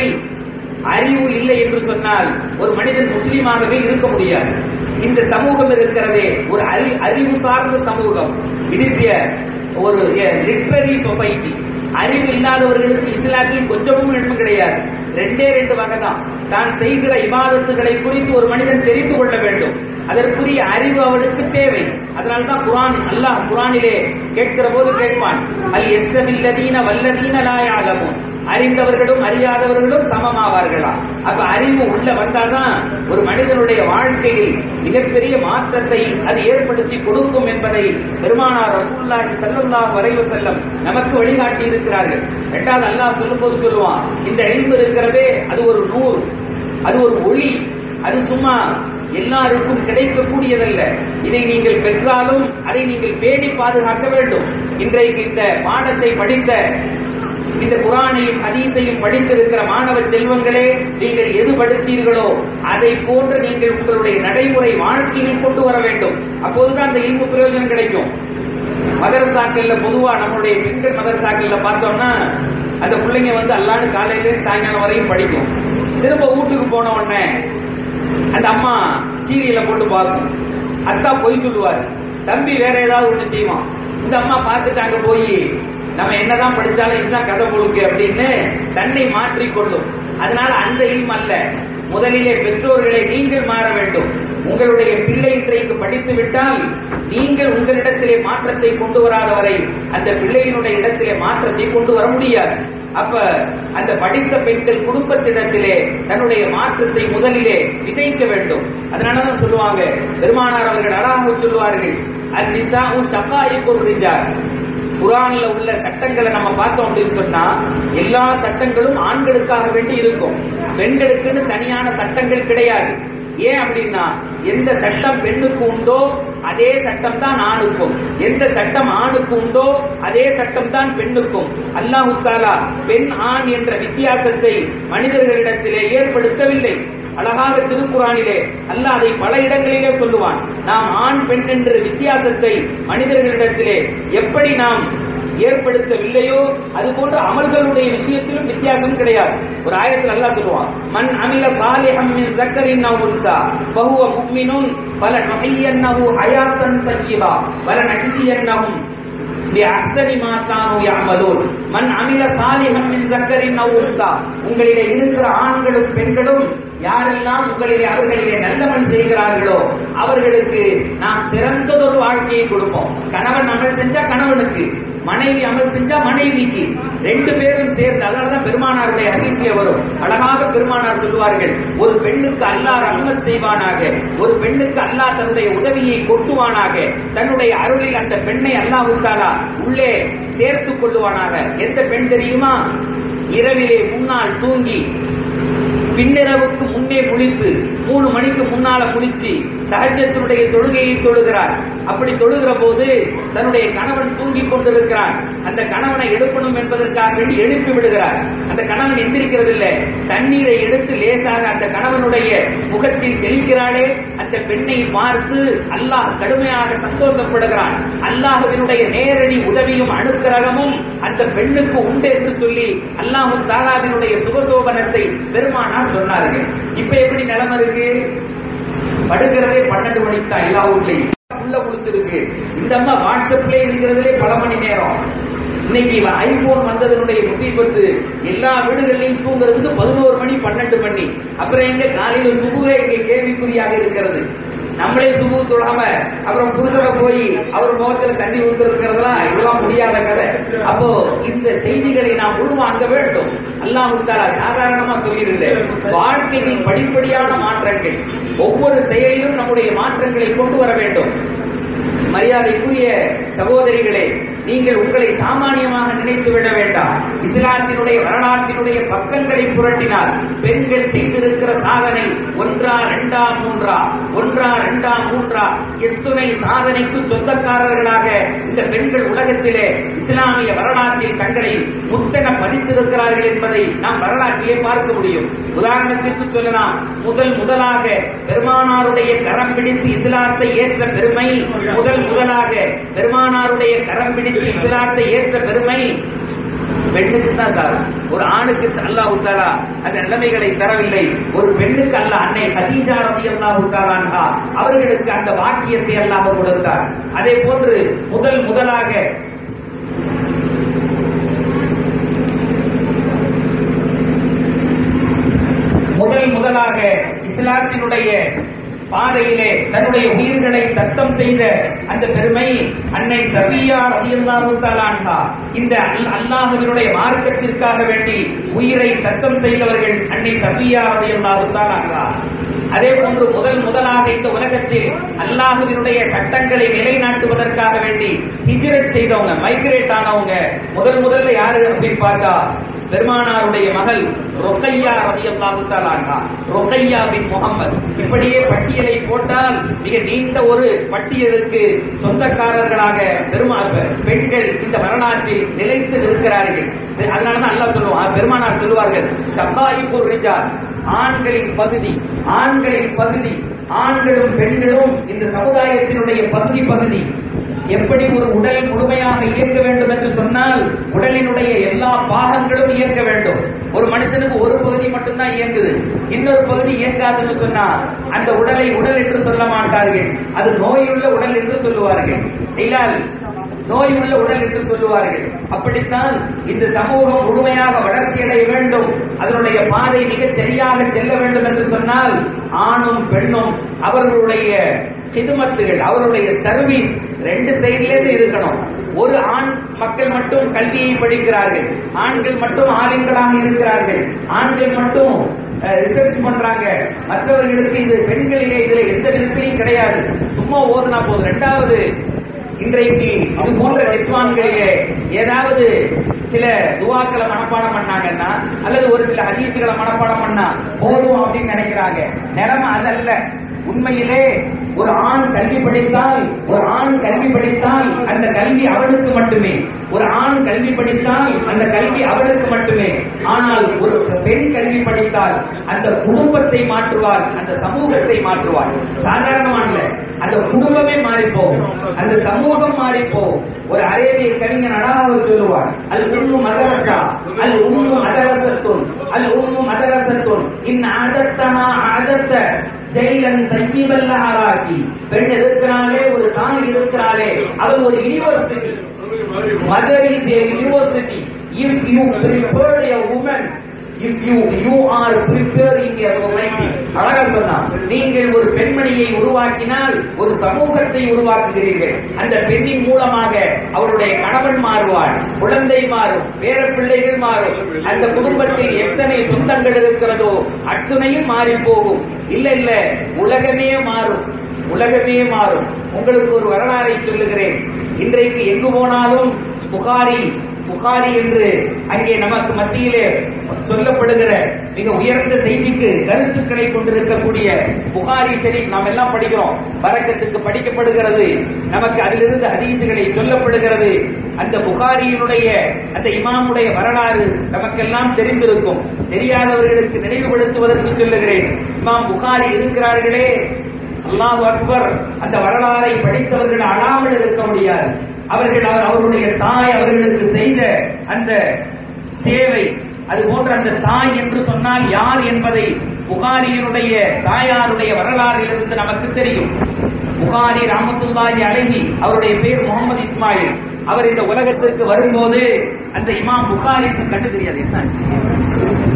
அறிவு இல்லை என்று சொன்னால் ஒரு மனிதன் முஸ்லீமாகவே இருக்க முடியாது இந்த சமூகம் இருக்கிறதே ஒரு அறி அறிவு சார்ந்த சமூகம் இது ஒரு லிட்ரரி சொசைட்டி அறிவு இல்லாதவர்களுக்கு இஸ்லாத்தில் கொஞ்சமும் நன்மை கிடையாது ரெண்டே ரெண்டு வகை தான் தான் செய்கிற இபாதத்துகளை குறித்து ஒரு மனிதன் தெரிந்து கொள்ள வேண்டும் அதற்குரிய அறிவு அவனுக்கு தேவை அதனால்தான் குரான் அல்லாஹ் குரானிலே கேட்கிற போது கேட்பான் அல் எஸ்தவில்லதீன வல்லதீன லாயாலமும் அறிந்தவர்களும் அறியாதவர்களும் சமமாவார்களா அப்ப அறிவு உள்ள வந்தாதான் ஒரு மனிதனுடைய வாழ்க்கையில் மிகப்பெரிய மாற்றத்தை அது ஏற்படுத்தி கொடுக்கும் என்பதை பெருமானார் ரசூலுல்லாஹி ஸல்லல்லாஹு அலைஹி வஸல்லம் நமக்கு வழிகாட்டி இருக்கிறார்கள் இரண்டாவது அல்லாஹ் சொல்லும்போது சொல்லுவான் இந்த இல்மு இருக்கிறதே அது ஒரு நூறு அது ஒரு ஒளி அது சும்மா எல்லாருக்கும் கிடைக்கக்கூடியதல்ல இதை நீங்கள் பெற்றாலும் அதை நீங்கள் பேணி பாதுகாக்க வேண்டும் இன்றைக்கு இந்த பாடத்தை படித்த இந்த குரானையும் ஹதீஸையும் படித்திருக்கிற மாணவ செல்வங்களே நீங்கள் எது படித்தீர்களோ அதை போன்று நீங்கள் உங்களுடைய நடைமுறை வாழ்க்கையில் கொண்டு வர வேண்டும் அப்போதுதான் அந்த இன்பு பிரயோஜனம் கிடைக்கும் மதரசாக்கள்ல பொதுவா நம்மளுடைய பெண்கள் மதரசாக்கள்ல பார்த்தோம்னா அந்த பிள்ளைங்க வந்து அல்லாண்டு காலையில சாயங்காலம் வரையும் படிக்கும் திரும்ப வீட்டுக்கு போன உடனே அந்த அம்மா சீரியலை போட்டு பார்க்கும் அத்தா பொய் சொல்லுவாரு தம்பி வேற ஏதாவது ஒண்ணு செய்வான் இந்த அம்மா பார்த்துட்டாங்க போய் நம்ம என்னதான் படிச்சாலும் இதுதான் கதை பொழுக்கு அப்படின்னு தன்னை மாற்றிக்கொள்ளும் அதனால அந்த இல்ம் அல்ல முதலிலே பெற்றோர்களை நீங்கள் மாற வேண்டும் உங்களுடைய பிள்ளை இன்றைக்கு படித்து விட்டால் நீங்கள் உங்களிடத்திலே மாற்றத்தை கொண்டு வராத வரை அந்த பிள்ளையினுடைய இடத்திலே மாற்றத்தை கொண்டு வர முடியாது அப்ப அந்த படித்த பெண்கள் குடும்பத்திடத்திலே தன்னுடைய மாற்றத்தை முதலிலே விதைக்க வேண்டும் அதனாலதான் சொல்லுவாங்க பெருமானார் அவர்கள் அழகாக சொல்லுவார்கள் அந்நிசாவு சகாயிக்கு ஒரு ரிஜார் குரான்ல உள்ள சட்டங்களை நம்ம பார்த்தோம் அப்படின்னு சொன்னா எல்லா சட்டங்களும் ஆண்களுக்காக வேண்டி இருக்கும் பெண்களுக்குன்னு தனியான சட்டங்கள் கிடையாது ஏன் அப்படின்னா எந்த சட்டம் பெண்ணுக்கு உண்டோ அதே சட்டம் தான் ஆணுக்கும் எந்த சட்டம் ஆணுக்கு உண்டோ அதே சட்டம் தான் பெண்ணுக்கும் அல்லாஹு தாலா பெண் ஆண் என்ற வித்தியாசத்தை மனிதர்களிடத்திலே ஏற்படுத்தவில்லை அழகாக திருக்குறானிலே அல்லாஹ் அதை பல இடங்களிலே சொல்லுவான் நாம் ஆண் பெண் என்ற வித்தியாசத்தை மனிதர்களிடத்திலே எப்படி நாம் ஏற்படுத்தவில்லையோ அது போன்ற அமல்களுடைய விஷயத்திலும் வித்தியாசம் கிடையாது ஒரு ஆயத்தில் அல்லாஹ் சொல்லுவான் மன் அமில சாலிஹம் மின் ஸக்கரின் அவ் உன்சா ஃபஹுவ முஃமினுன் பல நஹியன்னஹு ஹயாத்தன் தய்யிபா பல நஜ்சியன்னஹும் بأحسن ما كانوا يعملون من عمل صالحا من ذكر أو أنثى உங்களிலே இருக்கிற ஆண்களும் பெண்களும் யாரெல்லாம் உங்களிலே அவர்களிலே நல்லவன் செய்கிறார்களோ அவர்களுக்கு நாம் சிறந்ததொரு வாழ்க்கையை கொடுப்போம் கணவன் அமல் செஞ்சா கணவனுக்கு மனைவி அமல் செஞ்சா மனைவிக்கு ரெண்டு பேரும் சேர்ந்து அதனாலதான் பெருமானாருடைய அதிசய வரும் அழகாக பெருமானார் சொல்லுவார்கள் ஒரு பெண்ணுக்கு அல்லாஹ் ரஹ்மத் செய்வானாக ஒரு பெண்ணுக்கு அல்லாஹ் தன்னுடைய உதவியை கொட்டுவானாக தன்னுடைய அருளில் அந்த பெண்ணை அல்லாஹ் தாலா உள்ளே சேர்த்துக் கொள்ளுவானாக எந்த பெண் தெரியுமா இரவிலே முன்னால் தூங்கி பின்னிரவுக்கு முன்னே முழித்து மூணு மணிக்கு முன்னால முழிச்சு சகஜத்தினுடைய தொழுகையை தொழுகிறார் அப்படி தொழுகிற போது தன்னுடைய கணவன் தூங்கிக் கொண்டிருக்கிறார் அந்த கணவனை எழுப்பணும் என்பதற்காக வேண்டி எழுப்பி விடுகிறார் அந்த கணவன் எந்திரிக்கிறது இல்லை தண்ணீரை எடுத்து லேசாக அந்த கணவனுடைய முகத்தில் தெளிக்கிறாளே அந்த பெண்ணை பார்த்து அல்லாஹ் கடுமையாக சந்தோஷப்படுகிறான் அல்லாஹுவினுடைய நேரடி உதவியும் அனுக்கிரகமும் அந்த பெண்ணுக்கு உண்டு என்று சொல்லி அல்லாஹு தாலாவினுடைய சுகசோபனத்தை பெருமானார் சொன்னார்கள் இப்ப எப்படி நிலைமை இருக்கு படுக்கிறதே பன்னெண்டு மணிக்கு தான் எல்லா ஊர்லயும் உள்ள குளிச்சிருக்கு இந்த அம்மா வாட்ஸ்அப்ல இருக்கிறதுலே பல மணி நேரம் இன்னைக்கு ஐபோன் வந்ததனுடைய முசீபத்து எல்லா வீடுகள்லையும் தூங்குறதுக்கு பதினோரு மணி பன்னெண்டு மணி அப்புறம் எங்க காலையில சுபுக இங்க கேள்விக்குறியாக இருக்கிறது நம்மளே சுபு தொழாம அப்புறம் புதுசரை போய் அவர் முகத்துல தண்ணி ஊத்துறதுங்கிறதெல்லாம் இதெல்லாம் முடியாத கதை அப்போ இந்த செய்திகளை நாம் உள்வாங்க வேண்டும் அல்லாஹ் தாலா சாதாரணமா சொல்லியிருந்தேன் வாழ்க்கையில் படிப்படியான மாற்றங்கள் ஒவ்வொரு செயலிலும் நம்முடைய மாற்றங்களை கொண்டு வர வேண்டும் மரியாதைக்குரிய சகோதரிகளே நீங்கள் உங்களை சாமானியமாக நினைத்து விட வேண்டாம் இஸ்லாத்தினுடைய வரலாற்றினுடைய பக்கங்களை புரட்டினால் பெண்கள் செய்திருக்கிற சாதனை ஒன்றா ரெண்டா மூன்றா ஒன்றா ரெண்டா மூன்றா எத்துணை சாதனைக்கு சொந்தக்காரர்களாக இந்த பெண்கள் உலகத்திலே இஸ்லாமிய வரலாற்றில் தங்களை முத்தன பதித்திருக்கிறார்கள் என்பதை நாம் வரலாற்றிலே பார்க்க முடியும் உதாரணத்திற்கு சொல்லலாம் முதல் முதலாக பெருமானாருடைய கரம் பிடித்து இஸ்லாத்தை ஏற்ற பெருமை முதல் முதலாக பெருமானாருடைய கரம் பிடித்து இஸ்லாத்தை ஏற்ற பெருமை பெண்ணுக்கு தான் சார் ஒரு ஆணுக்கு அல்லாஹ் உத்தாலா அந்த நிலைமைகளை தரவில்லை ஒரு பெண்ணுக்கு அல்ல அன்னை ஹதீஜா ரவி அல்லாஹ் உத்தாலான்ஹா அவர்களுக்கு அந்த வாக்கியத்தை அல்லாஹ் கொடுத்தார் அதே போன்று முதல் முதலாக முதல் முதலாக இஸ்லாத்தினுடைய பாதையிலே தன்னுடைய உயிர்களை தத்தம் செய்த அந்த பெருமை அன்னை சபியா ரதியல்லாஹு தஆலா இந்த அல்- அல்லாஹ்வினுடைய மார்க்கத்திற்காக வேண்டி உயிரை தத்தம் செய்தவர்கள் அன்னை சபியா ரதியல்லாஹு தஆலா அதே போன்று முதல் முதலாக இந்த உலகத்தில் அல்லாஹுவினுடைய சட்டங்களை நிலைநாட்டுவதற்காக வேண்டி ஹிஜ்ரத் செய்தவங்க மைக்ரேட் ஆனவங்க முதல் முதல்ல யாரு அப்படின்னு பார்த்தா பெருமானாருடைய மகள் ரொக்கையா ரதியல்லாஹு தஆலா ரொக்கையா பின் முகமது இப்படியே பட்டியலை போட்டால் மிக நீண்ட ஒரு பட்டியலுக்கு சொந்தக்காரர்களாக பெருமா பெண்கள் இந்த வரலாற்றில் நிலைத்து நிற்கிறார்கள் அதனாலதான் அல்லாஹ் சொல்லுவான் பெருமானார் சொல்லுவார்கள் சக்காயிபுர் ரிஜால் ஆண்களின் பகுதி ஆண்களின் பகுதி ஆண்களும் பெண்களும் இந்த சமுதாயத்தினுடைய பகுதி பகுதி எப்படி ஒரு உடல் முழுமையாக இயங்க வேண்டும் என்று சொன்னால் உடலினுடைய எல்லா பாகங்களும் இயங்க வேண்டும் ஒரு மனுஷனுக்கு ஒரு பகுதி மட்டும்தான் இயங்குது இன்னொரு பகுதி இயங்காதுன்னு சொன்னா அந்த உடலை உடல் என்று சொல்ல மாட்டார்கள் அது நோயுள்ள உடல் என்று சொல்லுவார்கள் இல்லால் நோய் உள்ள உடல் என்று சொல்லுவார்கள் அப்படித்தான் இந்த சமூகம் முழுமையாக வளர்ச்சி அடைய வேண்டும் அதனுடைய பாதை மிகச் சரியாக செல்ல வேண்டும் என்று சொன்னால் ஆணும் பெண்ணும் அவர்களுடைய ஹிதுமத்துகள் அவருடைய சர்வீஸ் ரெண்டு சைட்லேருந்து இருக்கணும் ஒரு ஆண் மக்கள் மட்டும் கல்வியை படிக்கிறார்கள் ஆண்கள் மட்டும் ஆலயங்களாக இருக்கிறார்கள் ஆண்கள் மட்டும் ரிசர்ச் பண்றாங்க மற்றவர்களுக்கு இது பெண்களிலே இதுல எந்த விதத்திலையும் கிடையாது சும்மா ஓதுனா போதும் ரெண்டாவது இன்றைக்கு இது போன்ற நிஸ்வான்களிலே ஏதாவது சில துவாக்களை மனப்பாடம் பண்ணாங்கன்னா அல்லது ஒரு சில ஹதீசுகளை மனப்பாடம் பண்ணா போதும் அப்படின்னு நினைக்கிறாங்க நிலைமை அதல்ல உண்மையிலே ஒரு ஆண் கல்வி படித்தால் ஒரு ஆண் கல்வி படித்தால் அந்த கல்வி அவனுக்கு மட்டுமே ஒரு ஆண் கல்வி படித்தால் அந்த கல்வி அவளுக்கு மட்டுமே ஆனால் ஒரு பெண் கல்வி படித்தால் அந்த குடும்பத்தை மாற்றுவார் அந்த சமூகத்தை மாற்றுவார் சாதாரணமான அந்த குடும்பமே மாறிப்போகும் அந்த சமூகம் மாறிப்போகும் ஒரு அரேபிய கவிஞர் அழகாக சொல்லுவார் அல் உம்மு மதரசா அல் உம்மு மதரசத்துன் அல் உம்மு மதரசத்துன் இன் ஆதத்தமா ஆதத்த ஜெயிலன் தையீவல்ல ஆராக்கி பெண் இருக்கிறாளே ஒரு தாய் இருக்கிறாளே அவள் ஒரு university mother is a university if you prepare a woman if you you are preparing a society அழகா சொன்னா நீங்கள் ஒரு பெண்மணியை உருவாக்கினால் ஒரு சமூகத்தை உருவாக்குகிறீர்கள் அந்த பெண்ணின் மூலமாக அவருடைய கணவன் மாறுவாள் குழந்தை மாறும் பேர பிள்ளைகள் மாறும் அந்த குடும்பத்தில் எத்தனை சொந்தங்கள் இருக்கிறதோ அத்துணையும் மாறி போகும் இல்ல இல்ல உலகமே மாறும் உலகமே மாறும் உங்களுக்கு ஒரு வரலாறை சொல்லுகிறேன் இன்றைக்கு எங்கு போனாலும் புகாரி புகாரி என்று அங்கே நமக்கு மத்தியிலே சொல்லப்படுகிற மிக உயர்ந்த செய்திக்கு கருத்துக்களை கொண்டிருக்கக்கூடிய புகாரி ஷெரீப் நாம் எல்லாம் படிக்கிறோம் பறக்கத்துக்கு படிக்கப்படுகிறது நமக்கு அதிலிருந்து ஹதீசுகளை சொல்லப்படுகிறது அந்த புகாரியினுடைய அந்த இமாமுடைய வரலாறு நமக்கெல்லாம் தெரிந்திருக்கும் தெரியாதவர்களுக்கு நினைவுபடுத்துவதற்கு சொல்லுகிறேன் இமாம் புகாரி இருக்கிறார்களே அல்லாஹ் அக்பர் அந்த வரலாறை படித்தவர்கள் அழாமல் இருக்க முடியாது அவர்கள் அவர் அவருடைய தாய் அவர்களுக்கு செய்த அந்த சேவை அது போன்ற அந்த தாய் என்று சொன்னால் யார் என்பதை புகாரியினுடைய தாயாருடைய வரலாறிலிருந்து நமக்கு தெரியும் புகாரி ராமத்துல்லாஹி அழகி அவருடைய பேர் முகமது இஸ்மாயில் அவர் இந்த உலகத்திற்கு வரும்போது அந்த இமாம் புகாரிக்கு கண்டு தெரியாது என்ன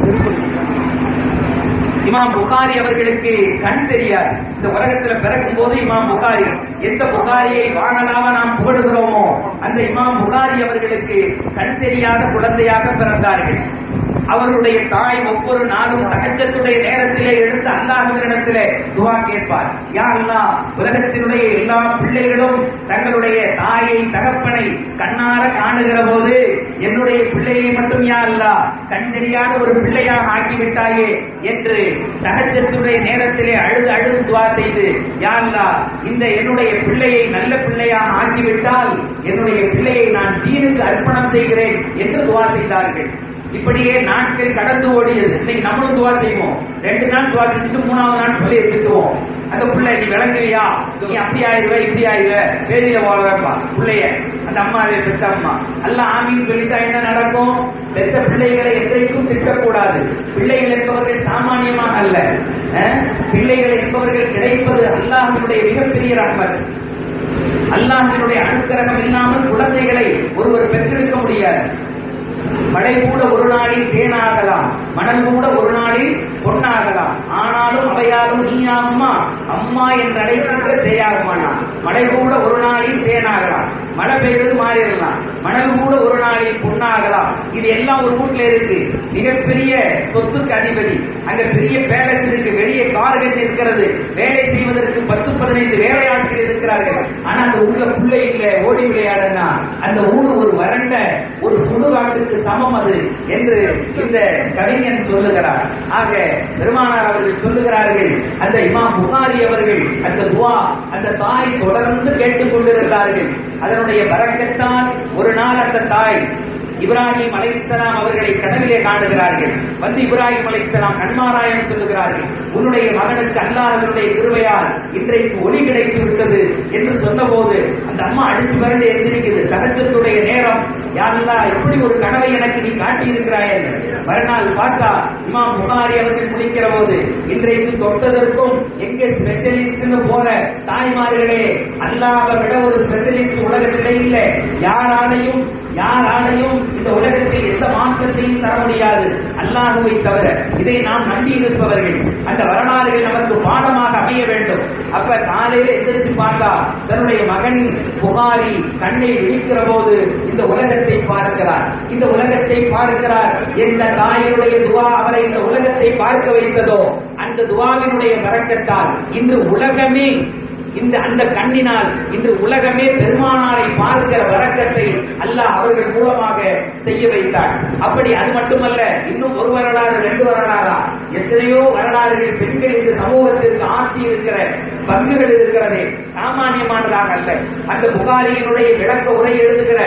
இமாம் புகாரி அவர்களுக்கு கண் தெரியாது இந்த உலகத்துல பிறக்கும் போது இமாம் புகாரி எந்த புகாரியை வாங்கலாம நாம் புகழுகிறோமோ அந்த இமாம் புகாரி அவர்களுக்கு கண் தெரியாத குழந்தையாக பிறந்தார்கள் அவருடைய தாய் ஒவ்வொரு நாளும் சகஜத்துடைய நேரத்திலே எடுத்து அல்லாஹுவினிடத்திலே துவா கேட்பார் யா அல்லாஹ் உலகத்தினுடைய எல்லா பிள்ளைகளும் தங்களுடைய தாயை தகப்பனை கண்ணார காணுகிற போது என்னுடைய பிள்ளையை மட்டும் யா அல்லாஹ் கண் தெரியாத ஒரு பிள்ளையாக ஆக்கிவிட்டாயே என்று சகஜத்துடைய நேரத்திலே அழுது அழுது துவா செய்து யா அல்லாஹ் இந்த என்னுடைய பிள்ளையை நல்ல பிள்ளையாக ஆக்கிவிட்டால் என்னுடைய பிள்ளையை நான் தீனுக்கு அர்ப்பணம் செய்கிறேன் என்று துவா செய்தார்கள் இப்படியே நாட்கள் கடந்து ஓடியது இன்னைக்கு நம்மளும் துவா செய்வோம் ரெண்டு நாள் துவா செஞ்சுட்டு மூணாவது நாள் பிள்ளையை திட்டுவோம் அந்த பிள்ளை நீ விளங்குவியா நீ அப்படி ஆயிடுவ இப்படி ஆயிடுவ வேதியில வாழவேப்பா பிள்ளைய அந்த அம்மாவை பெற்ற அம்மா அல்ல ஆமின்னு சொல்லிட்டா என்ன நடக்கும் பெற்ற பிள்ளைகளை என்றைக்கும் திட்டக்கூடாது பிள்ளைகள் என்பவர்கள் சாமானியமாக அல்ல அஹ், பிள்ளைகள் என்பவர்கள் கிடைப்பது அல்லாஹினுடைய மிகப்பெரிய ரஹ்மத் அல்லாஹினுடைய அனுக்கிரகம் இல்லாமல் குழந்தைகளை ஒருவர் பெற்றெடுக்க முடியாது மழை கூட ஒரு நாளில் தேனாகலாம் மணல் கூட ஒரு நாளில் பொன்னாகலாம் ஆனாலும் அவையாலும் நீயாகுமா அம்மா என்று அழைக்கின்ற தேயாகுமானா மழை கூட ஒரு நாளில் தேனாகலாம் மழை பெய்வது மாறிடலாம் மணல் கூட ஒரு நாளில் பொன்னாகலாம் இது எல்லாம் ஒரு வீட்டுல இருக்கு மிகப்பெரிய சொத்துக்கு அதிபதி அங்க பெரிய பேலஸ் இருக்கு வெளியே கார்கள் இருக்கிறது வேலை செய்வதற்கு பத்து பதினைந்து வேலையாட்கள் இருக்கிறார்கள் ஆனா அந்த ஊர்ல பிள்ளை இல்ல ஓடி விளையாடனா அந்த ஊர் ஒரு வறண்ட ஒரு சுடுகாட்டுக்கு சமம் அது என்று இந்த கவிஞன் சொல்லுகிறார் ஆக பெருமானார் அவர்கள் சொல்லுகிறார்கள் அந்த இமாம் புகாரி அவர்கள் அந்த துவா அந்த தாய் தொடர்ந்து கேட்டுக் கொண்டிருந்தார்கள் அதனுடைய வரக்கத்தான் ஒரு நாள் அந்த தாய் இப்ராஹிம் அலைஹிஸ்ஸலாம் அவர்களை கனவிலே காணுகிறார்கள் வந்து இப்ராஹிம் அலைஹிஸ்ஸலாம் கண்மாராயம் சொல்லுகிறார்கள் உன்னுடைய மகனுக்கு அல்லாஹ்வுடைய கிருபையால் இன்றைக்கு ஒளி கிடைத்து விட்டது என்று சொன்னபோது அந்த அம்மா அடிச்சு பிறந்து எந்திரிக்குது சகஜத்துடைய நேரம் யாருலா இப்படி ஒரு கனவை எனக்கு நீ காட்டியிருக்கிறாய் என்று மறுநாள் பார்த்தா இமாம் புகாரி அவர்கள் முடிக்கிற போது இன்றைக்கு தொட்டதற்கும் எங்க ஸ்பெஷலிஸ்ட்னு போற தாய்மார்களே அல்லாஹ்வை விட ஒரு ஸ்பெஷலிஸ்ட் உலகத்திலே இல்லை யாராலையும் யாராலையும் இந்த உலகத்தில் எந்த மாற்றத்தையும் தர முடியாது அல்லாஹுவை தவிர இதை நாம் நம்பி இருப்பவர்கள் அந்த வரலாறுகள் நமக்கு பாடமாக அமைய வேண்டும் அப்ப காலையில எந்திரிச்சு பார்த்தா தன்னுடைய மகன் புகாரி கண்ணை விழிக்கிற போது இந்த உலகத்தை பார்க்கிறார் இந்த உலகத்தை பார்க்கிறார் எந்த தாயினுடைய துவா அவரை இந்த உலகத்தை பார்க்க வைத்ததோ அந்த துவாவினுடைய வரக்கத்தால் இன்று உலகமே இந்த அந்த கண்ணினால் இன்று உலகமே பெருமானாரை பார்க்கிற வரக்கத்தை அல்லாஹ் அவர்கள் மூலமாக செய்ய வைத்தார் அப்படி அது மட்டுமல்ல இன்னும் ஒரு வரலாறு ரெண்டு வரலாறா எத்தனையோ வரலாறுகள் பெண்கள் இந்த சமூகத்திற்கு ஆட்சி இருக்கிற பங்குகள் இருக்கிறதே சாமானியமானதாக அல்ல அந்த புகாரியினுடைய விளக்க உரை எழுதுகிற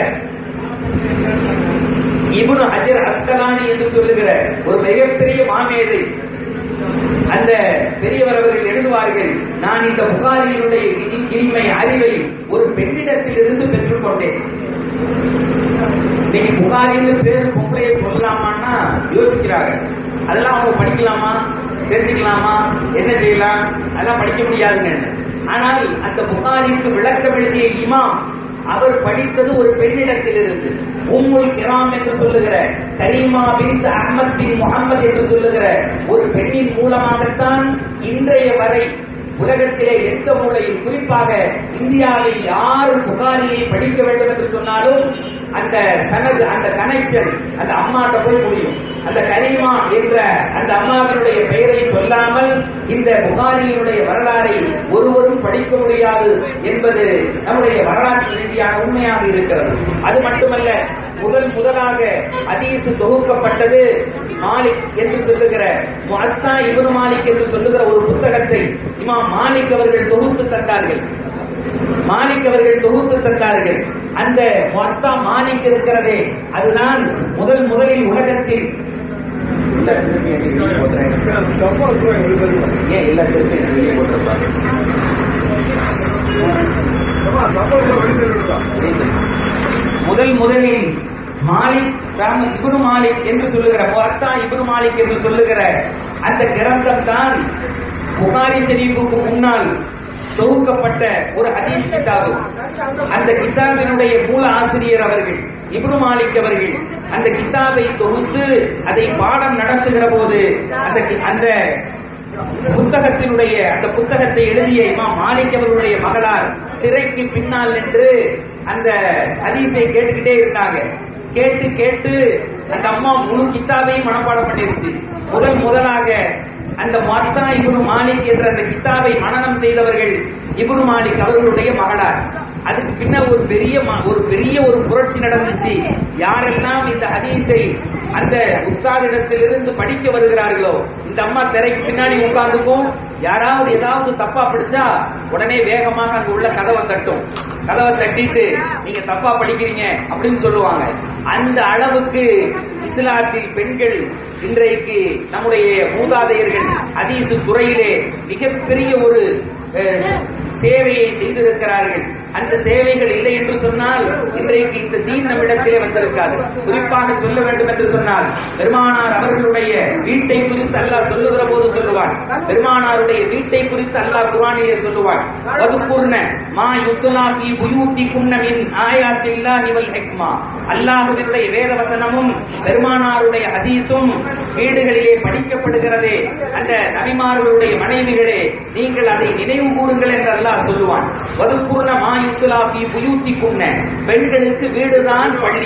இப்னு ஹஜர் அஸ்கலானி என்று சொல்லுகிற ஒரு மிகப்பெரிய மாமேதை அந்த பெரியவர் அவர்கள் எழுதுவார்கள் நான் இந்த புகாரியினுடைய இனி- இனிமை அறிவை ஒரு பெண்ணிடத்தில் இருந்து பெற்றுக்கொண்டேன் இன்னைக்கு புகாரின்னு பேரு பொம்பளையை சொல்லலாமான்னா யோசிக்கிறாங்க அதெல்லாம் அவங்க படிக்கலாமா தெரிஞ்சுக்கலாமா என்ன செய்யலாம் அதெல்லாம் படிக்க முடியாதுங்க ஆனால் அந்த புகாரிக்கு விளக்கம் எழுதிய இமாம் அவர் படித்தது ஒரு பெண்ணிடத்தில் இருந்து உம்முல் கிராம் என்று சொல்லுகிற கரீமா பின் அஹ்மத் பின் முகமது என்று சொல்லுகிற ஒரு பெண்ணின் மூலமாகத்தான் இன்றைய வரை உலகத்திலே எந்த மூலையில் குறிப்பாக இந்தியாவில் யார் புகாரியை படிக்க வேண்டும் என்று சொன்னாலும் அந்த தனது அந்த கனெக்ஷன் அந்த அம்மாட்ட போய் முடியும் அந்த கரீமா என்ற அந்த அம்மாவினுடைய பெயரை சொல்லாமல் இந்த புகாரியினுடைய வரலாறை ஒருவரும் படிக்க முடியாது என்பது நம்முடைய வரலாற்று ரீதியான உண்மையாக இருக்கிறது அது மட்டுமல்ல முதல் முதலாக அதீசு தொகுக்கப்பட்டது மாலிக் என்று சொல்லுகிற முஅத்தா இப்னு மாலிக் என்று சொல்லுகிற ஒரு புத்தகத்தை இமாம் மாலிக் அவர்கள் தொகுத்து தந்தார்கள் மாலிக் அவர்கள் தொகுத்து தந்தார்கள் அந்த முஅத்தா மாலிக் இருக்கிறதே அதுதான் முதல் முதலில் உலகத்தில் இல்ல, திருப்பி எனக்கு வெளியே போட்டுறேன். ஏன் இல்ல திருப்பி எனக்கு வெளியே போட்டுருப்பாங்க முதல் முதலில் மாலிக் ராம இப்னு மாலிக் என்று சொல்லுகிற முஅத்தா இப்னு மாலிக் என்று சொல்லுகிற அந்த கிரந்தம் தான் புகாரி ஷரீஃபுக்கு முன்னால் தொகுக்கப்பட்ட ஒரு ஹதீஸ் கிதாபு அந்த கிதாபினுடைய மூல ஆசிரியர் அவர்கள் இப்னு மாலிக் அவர்கள் அந்த கிதாபை தொகுத்து அதை பாடம் நடத்துகிற போது அந்த கி- அந்த புத்தகத்தினுடைய அந்த புத்தகத்தை எழுதிய இமாம் மாலிக் அவர்களுடைய மகளார் திரைக்கு பின்னால் நின்று அந்த ஹதீஸை கேட்டுக்கிட்டே இருந்தாங்க கேட்டு கேட்டு அந்த அம்மா முழு கித்தாபையும் மனப்பாடம் பண்ணிருச்சு முதல் முதலாக அந்த மத்தா இப்னு மாலிக் என்ற அந்த கித்தாபை மனனம் செய்தவர்கள் இப்னு மாலிக் அவர்களுடைய மகளார் அதுக்கு பின்னர் ஒரு பெரிய ம- ஒரு பெரிய ஒரு புரட்சி நடந்துச்சு யாரெல்லாம் இந்த ஹதீஸை அந்த உஸ்தாதிடத்திலிருந்து படிக்க வருகிறார்களோ இந்த அம்மா திரைக்கு பின்னாடி உட்கார்ந்துக்கும் யாராவது ஏதாவது தப்பா படிச்சா உடனே வேகமாக அங்க உள்ள கதவை தட்டும் கதவை தட்டிட்டு நீங்க தப்பா படிக்கிறீங்க அப்படின்னு சொல்லுவாங்க அந்த அளவுக்கு இஸ்லாத்தில் பெண்கள் இன்றைக்கு நம்முடைய மூதாதையர்கள் ஹதீஸ் துறையிலே மிகப்பெரிய ஒரு அஹ், சேவையை செய்திருக்கிறார்கள் அந்த சேவைகள் இல்லை என்று சொன்னால் இன்றைக்கு இந்த தீன் நம்மிடத்திலே வந்திருக்காது குறிப்பாக சொல்ல வேண்டும் என்று சொன்னால் பெருமானார் அவர்களுடைய வீட்டை குறித்து அல்லாஹ் சொல்லுகிற போது சொல்லுவான் பெருமானாருடைய வீட்டை குறித்து அல்லாஹ் குர்ஆனிலே சொல்லுவான் வதுக்குர்ன மா யுத்லா ஃபீ புயூத்திகுன்ன மின் ஆயாத்தில்லாஹி வல் ஹிக்மா அல்லாஹ்வினுடைய வேத வசனமும் பெருமானாருடைய ஹதீஸும் வீடுகளிலே படிக்கப்படுகிறதே அந்த நபிமார்களுடைய மனைவிகளே நீங்கள் அதை நினைவு கூறுங்கள் என்று அல்லாஹ் சொல்லுவான் வதுக்குர்ன மா யுத்லா ஃபீ புயூத்திகுன்ன பெண்களுக்கு வீடுதான் பள்ளி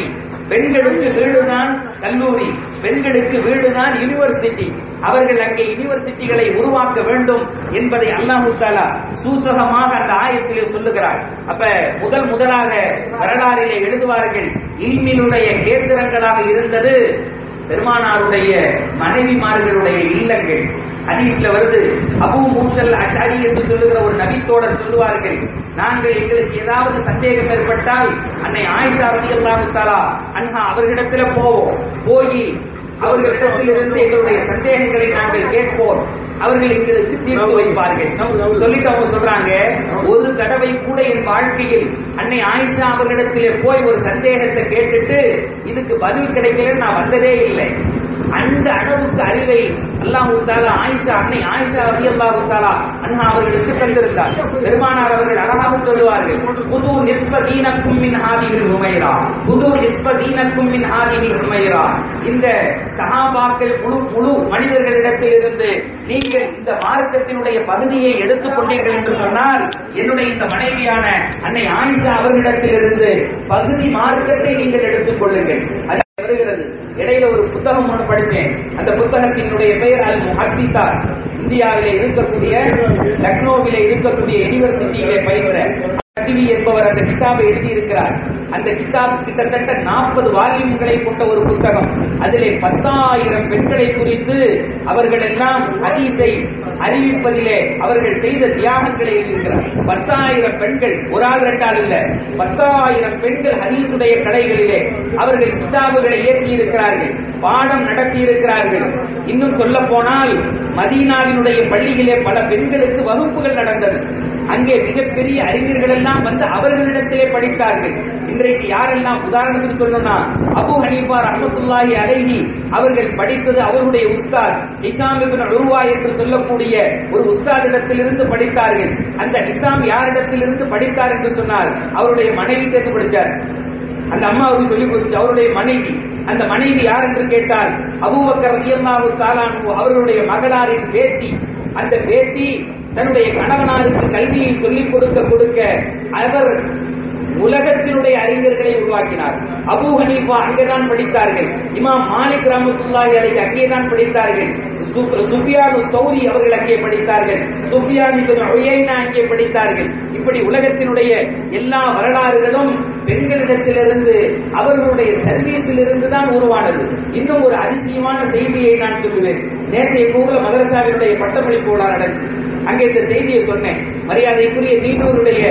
பெண்களுக்கு வீடுதான் கல்லூரி பெண்களுக்கு வீடுதான் யூனிவர்சிட்டி அவர்கள் அங்கே யூனிவர்சிட்டிகளை உருவாக்க வேண்டும் என்பதை அல்லாஹு தாலா சூசகமாக அந்த ஆயத்திலே சொல்லுகிறார் அப்ப முதல் முதலாக வரலாறிலே எழுதுவார்கள் இல்மினுடைய கேந்திரங்களாக இருந்தது பெருமானாருடைய மனைவிமார்களுடைய இல்லங்கள் ஹதீஸ்ல வருது அபு மூசல் அஷாரி என்று சொல்லுகிற ஒரு நபித்தோடர் சொல்லுவார்கள் நாங்கள் எங்களுக்கு ஏதாவது சந்தேகம் ஏற்பட்டால் அன்னை ஆயிஷா ரதி அல்லாஹு அன்ஹா அவர்களிடத்துல போவோம் போய் அவர்களிடத்திலிருந்து எங்களுடைய சந்தேகங்களை நாங்கள் கேட்போம் அவர்கள் எங்களுக்கு தீர்த்து வைப்பார்கள் சொல்லிட்டு அவங்க சொல்றாங்க ஒரு தடவை கூட என் வாழ்க்கையில் அன்னை ஆயிஷா அவர்களிடத்திலே போய் ஒரு சந்தேகத்தை கேட்டுட்டு இதுக்கு பதில் கிடைக்கலன்னு நான் வந்ததே இல்லை அந்த அளவுக்கு அறிவை அல்லாஹு தாலா ஆயிஷா அன்னை ஆயிஷா ரவி அல்லாஹு தாலா அண்ணா அவர்களுக்கு தந்திருந்தார் பெருமானார் அவர்கள் அழகாக சொல்லுவார்கள் புது நிஸ்பதீனக்கும் மின் ஹாதிகள் உமைரா புது நிஸ்பதீனக்கும் மின் ஹாதிகள் உமைரா இந்த சஹாபாக்கள் முழு முழு மனிதர்களிடத்தில் இருந்து நீங்கள் இந்த மார்க்கத்தினுடைய பகுதியை எடுத்துக் கொண்டீர்கள் என்று சொன்னால் என்னுடைய இந்த மனைவியான அன்னை ஆயிஷா அவர்களிடத்தில் இருந்து பகுதி மார்க்கத்தை நீங்கள் எடுத்துக் கொள்ளுங்கள் அது வருகிறது இடையில ஒரு புத்தகம் ஒன்று படித்தேன் அந்த புத்தகத்தினுடைய பெயர் அல் முஹத்திசா இந்தியாவிலே இருக்கக்கூடிய லக்னோவிலே இருக்கக்கூடிய யூனிவர்சிட்டியிலே பயின்ற கல்வி என்பவர் அந்த கிதாபை எழுதியிருக்கிறார் அந்த கிதாப் கிட்டத்தட்ட நாற்பது வால்யூம்களை கொண்ட ஒரு புத்தகம் அதிலே பத்தாயிரம் பெண்களை குறித்து அவர்கள் எல்லாம் ஹதீஸை அறிவிப்பதிலே அவர்கள் செய்த தியாகங்களை எழுதியிருக்கிறார் பத்தாயிரம் பெண்கள் ஒரு ஆள் ரெண்டாள் இல்ல பத்தாயிரம் பெண்கள் ஹதீஸுடைய கடைகளிலே அவர்கள் கிதாபுகளை ஏற்றி இருக்கிறார்கள் பாடம் நடத்தி இருக்கிறார்கள் இன்னும் சொல்ல போனால் மதீனாவினுடைய பள்ளியிலே பல பெண்களுக்கு வகுப்புகள் நடந்தது அங்கே மிகப்பெரிய அறிஞர்கள் எல்லாம் வந்து அவர்களிடத்திலே படித்தார்கள் இன்றைக்கு யாரெல்லாம் உதாரணத்துக்கு சொல்லணும்னா அபு ஹனீஃபா ரஹமத்துல்லாஹி அலைஹி அவர்கள் படித்தது அவருடைய உஸ்தாத் ஹிஷாம் இப்னு உருவா என்று சொல்லக்கூடிய ஒரு உஸ்தாதிடத்திலிருந்து படித்தார்கள் அந்த ஹிஷாம் யாரிடத்திலிருந்து படித்தார் என்று சொன்னால் அவருடைய மனைவி சேர்த்து படித்தார் அந்த அம்மாவுக்கு சொல்லி கொடுத்து அவருடைய மனைவி அந்த மனைவி யார் என்று கேட்டால் அபூபக்கர் ரலியல்லாஹு தாலானு அவர்களுடைய மகளாரின் பேத்தி அந்த பேத்தி தன்னுடைய கணவனாருக்கு கல்வியை சொல்லிக் கொடுக்க கொடுக்க அவர் உலகத்தினுடைய அறிஞர்களை உருவாக்கினார் அபூ ஹனீஃபா அங்கேதான் படித்தார்கள் இமாம் மாலிக் ரஹமத்துல்லாஹி அலைஹி அங்கேதான் படித்தார்கள் சுஃபியானு சௌரி அவர்கள் அங்கே படித்தார்கள் சுஃபியான் இப்னு உயைனா அங்கே படித்தார்கள் இப்படி உலகத்தினுடைய எல்லா வரலாறுகளும் பெண்களிடத்திலிருந்து அவர்களுடைய சர்வீஸிலிருந்து தான் உருவானது இன்னும் ஒரு அதிசயமான செய்தியை நான் சொல்லுவேன் நேற்றைய ஊர்ல மதரசாவினுடைய பட்டமளிப்பு விழா நடந்தது அங்கே இந்த செய்தியை சொன்னேன் மரியாதைக்குரிய நீடூருடைய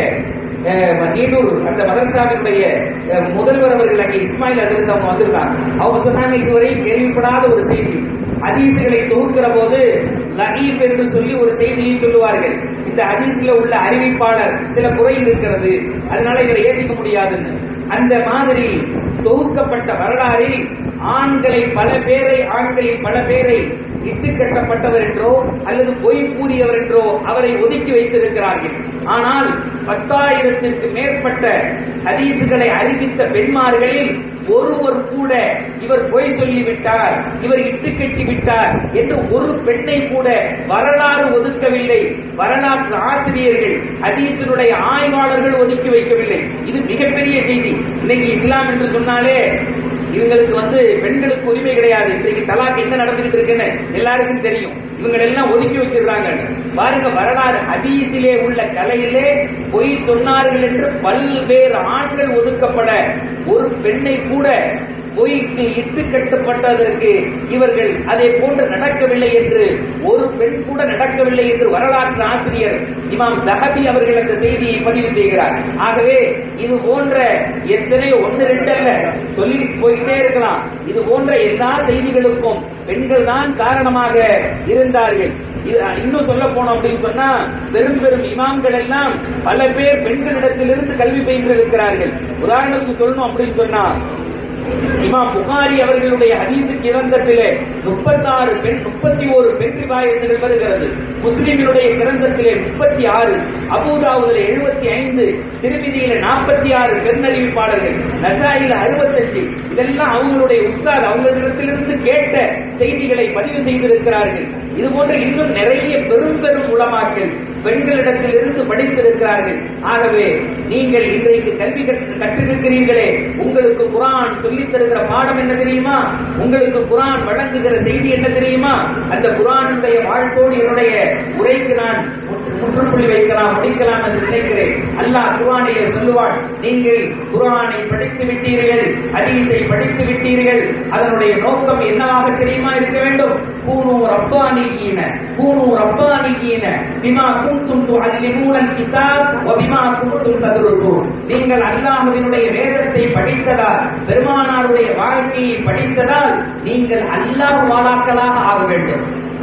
நீடூர் அந்த மதரசாவினுடைய முதல்வர் அவர்கள் அங்கே இஸ்மாயில் அதிர்ந்து அவங்க வந்திருக்காங்க அவங்க சொன்னாங்க இதுவரை கேள்விப்படாத ஒரு செய்தி ஹதீஸ்களை தொகுக்கிற போது லஹீப் என்று சொல்லி ஒரு செய்தியை சொல்லுவார்கள் இந்த ஹதீஸ்ல உள்ள அறிவிப்பாளர் சில குறை இருக்கிறது அதனால இவரை ஏற்றிக்க முடியாதுன்னு அந்த மாதிரி தொகுக்கப்பட்ட வரலாறில் ஆண்களை பல பேரை ஆண்களில் பல பேரை இட்டு கட்டப்பட்டவர் என்றோ அல்லது பொய் கூறியவர் என்றோ அவரை ஒதுக்கி வைத்திருக்கிறார்கள் ஆனால் பத்தாயிரத்திற்கு மேற்பட்ட ஹதீசுகளை அறிவித்த பெண்மார்களில் ஒருவர் கூட இவர் பொய் சொல்லிவிட்டார் இவர் இட்டு கட்டி விட்டார் என்று ஒரு பெண்ணை கூட வரலாறு ஒதுக்கவில்லை வரலாற்று ஆசிரியர்கள் ஹதீசனுடைய ஆய்வாளர்கள் ஒதுக்கி வைக்கவில்லை இது மிகப்பெரிய செய்தி இன்னைக்கு இஸ்லாம் என்று சொன்னாலே இவங்களுக்கு வந்து பெண்களுக்கு உரிமை கிடையாது இன்றைக்கு தலாக் என்ன நடந்துகிட்டு இருக்குன்னு எல்லாருக்கும் தெரியும் இவங்க எல்லாம் ஒதுக்கி வச்சிருக்காங்க பாருங்க வரலாறு ஹதீஸிலே உள்ள கலையிலே பொய் சொன்னார்கள் என்று பல்வேறு ஆண்கள் ஒதுக்கப்பட ஒரு பெண்ணை கூட பொய்க்கு இட்டு கட்டப்பட்டதற்கு இவர்கள் அதே போன்று நடக்கவில்லை என்று ஒரு பெண் கூட நடக்கவில்லை என்று வரலாற்று ஆசிரியர் இமாம் தஹபி அவர்கள் அந்த செய்தியை பதிவு செய்கிறார் ஆகவே இது போன்ற எத்தனை ஒன்று ரெண்டு அல்ல சொல்லி போயிட்டே இருக்கலாம் இது போன்ற எல்லா செய்திகளுக்கும் பெண்கள் தான் காரணமாக இருந்தார்கள் இன்னும் சொல்ல போனோம் அப்படின்னு சொன்னா பெரும் பெரும் இமாம்கள் எல்லாம் பல பேர் பெண்களிடத்திலிருந்து கல்வி பயின்று இருக்கிறார்கள் உதாரணத்துக்கு சொல்லணும் அப்படின்னு சொன்னா இமாம் புகாரி அவர்களுடைய ஹதீஸு கிரந்தத்திலே முப்பத்தாறு பெண் முப்பத்தி ஒரு பெண் ரிவாயத்துகள் வருகிறது முஸ்லிமினுடைய கிரந்தத்திலே முப்பத்தி ஆறு அபூதாவுதில் எழுபத்தி ஐந்து திருமதியில நாற்பத்தி ஆறு பெண் அறிவிப்பாளர்கள் நசாயில அறுபத்தஞ்சு இதெல்லாம் அவங்களுடைய உஸ்தாத் அவங்களிடத்திலிருந்து கேட்ட செய்திகளை பதிவு செய்திருக்கிறார்கள் இது போன்ற இன்னும் நிறைய பெரும் பெரும் உளமாக்கல் பெண்களிடத்தில் இருந்து படித்திருக்கிறார்கள் ஆகவே நீங்கள் இன்றைக்கு கல்வி கற்று- கற்றிருக்கிறீர்களே உங்களுக்கு குரான் சொல்லித் தருகிற பாடம் என்ன தெரியுமா உங்களுக்கு குரான் வழங்குகிற செய்தி என்ன தெரியுமா அந்த குரானுடைய வாழ்த்தோடு என்னுடைய உரைக்கு நான் முற்று- முற்றுப்புள்ளி வைக்கலாம் முடிக்கலாம் என்று நினைக்கிறேன் அல்லாஹ் குரானிலே சொல்லுவாள் நீங்கள் குரானை படித்து விட்டீர்கள் ஹதீஸை படித்து விட்டீர்கள் அதனுடைய நோக்கம் என்னவாக தெரியுமா இருக்க வேண்டும் கூனு ரப்பானிகீன கூனு ரப்பானிகீன பிமா குன்தும் துஅல்லிமூனல் கிதாப் வ பிமா குன்தும் ததுருசூன் நீங்கள் அல்லாஹ்வினுடைய வேதத்தை படித்ததால் பெருமானாருடைய வாழ்க்கையை படித்ததால் நீங்கள் அல்லாஹ் வாழாக்களாக ஆக வேண்டும்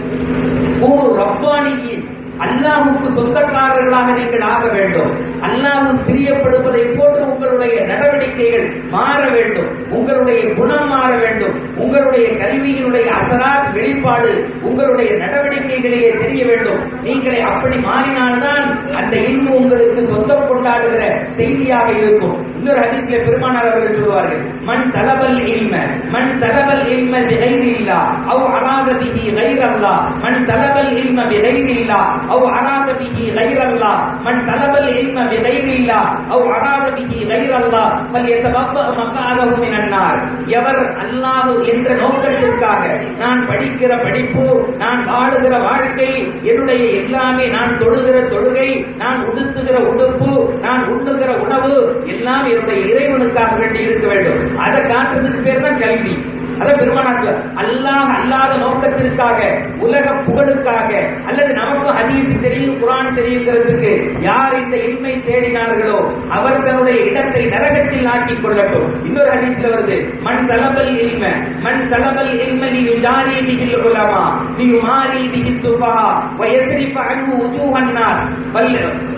கூனு ரப்பானிகீன் அல்லாஹுக்கு சொந்தக்காரர்களாக நீங்கள் ஆக வேண்டும் அல்லாஹு பிரியப்படுவதை போன்று உங்களுடைய நடவடிக்கைகள் மாற வேண்டும் உங்களுடைய குணம் மாற வேண்டும் உங்களுடைய கல்வியினுடைய அசராத் வெளிப்பாடு உங்களுடைய நடவடிக்கைகளிலே தெரிய வேண்டும் நீங்களே அப்படி மாறினால்தான் அந்த இன்பு உங்களுக்கு சொந்தம் கொண்டாடுகிற செய்தியாக இருக்கும் இன்னொரு ஹதீஸ்ல பெருமானார் அவர்கள் சொல்வார்கள் மண் தலபல் இல்ம மண் தலபல் இல்ம பிகைரில்லா அவ் அராத பிஹி கைரல்லா மண் தலபல் இல்ம பிகைரில்லா அவ் அராத பிஹி கைரல்லா மண் தலபல் இல்ம பிகைரில்லா அவ் அராத பிஹி கைரல்லா ஃபல்யதபவ்வ மக்அதஹு மினன் நார் எவர் அல்லாஹ் என்ற நோக்கத்திற்காக நான் படிக்கிற படிப்பு நான் வாழுகிற வாழ்க்கை என்னுடைய எல்லாமே நான் தொழுகிற தொழுகை நான் உடுத்துகிற உடுப்பு நான் உண்ணுகிற உணவு எல்லாம் என்னுடைய இறைவனுக்காக வேண்டி இருக்க வேண்டும் அதை காட்டுறதுக்கு பேர் தான் கல்வி அத பெருமானாக்கு அல்லாஹ் அல்லாத நோக்கத்திற்காக உலக புகழுக்காக அல்லது நமக்கு ஹதீஸ் தெரியும் குரான் தெரியுங்கிறதுக்கு யார் இந்த இன்மை தேடினார்களோ அவர் தன்னுடைய இடத்தை நரகத்தில் ஆக்கிக் கொள்ளட்டும் இன்னொரு ஹதீஸ்ல வருது மண் தலபல் இல்ம மண் தலபல் இல்ம லி யுஜாரி பிஹில் உலமா லி யுமாரி பிஹில் சுபஹா வ யஸ்ரிஃப அன்ஹு உஜூஹன் நார் வல்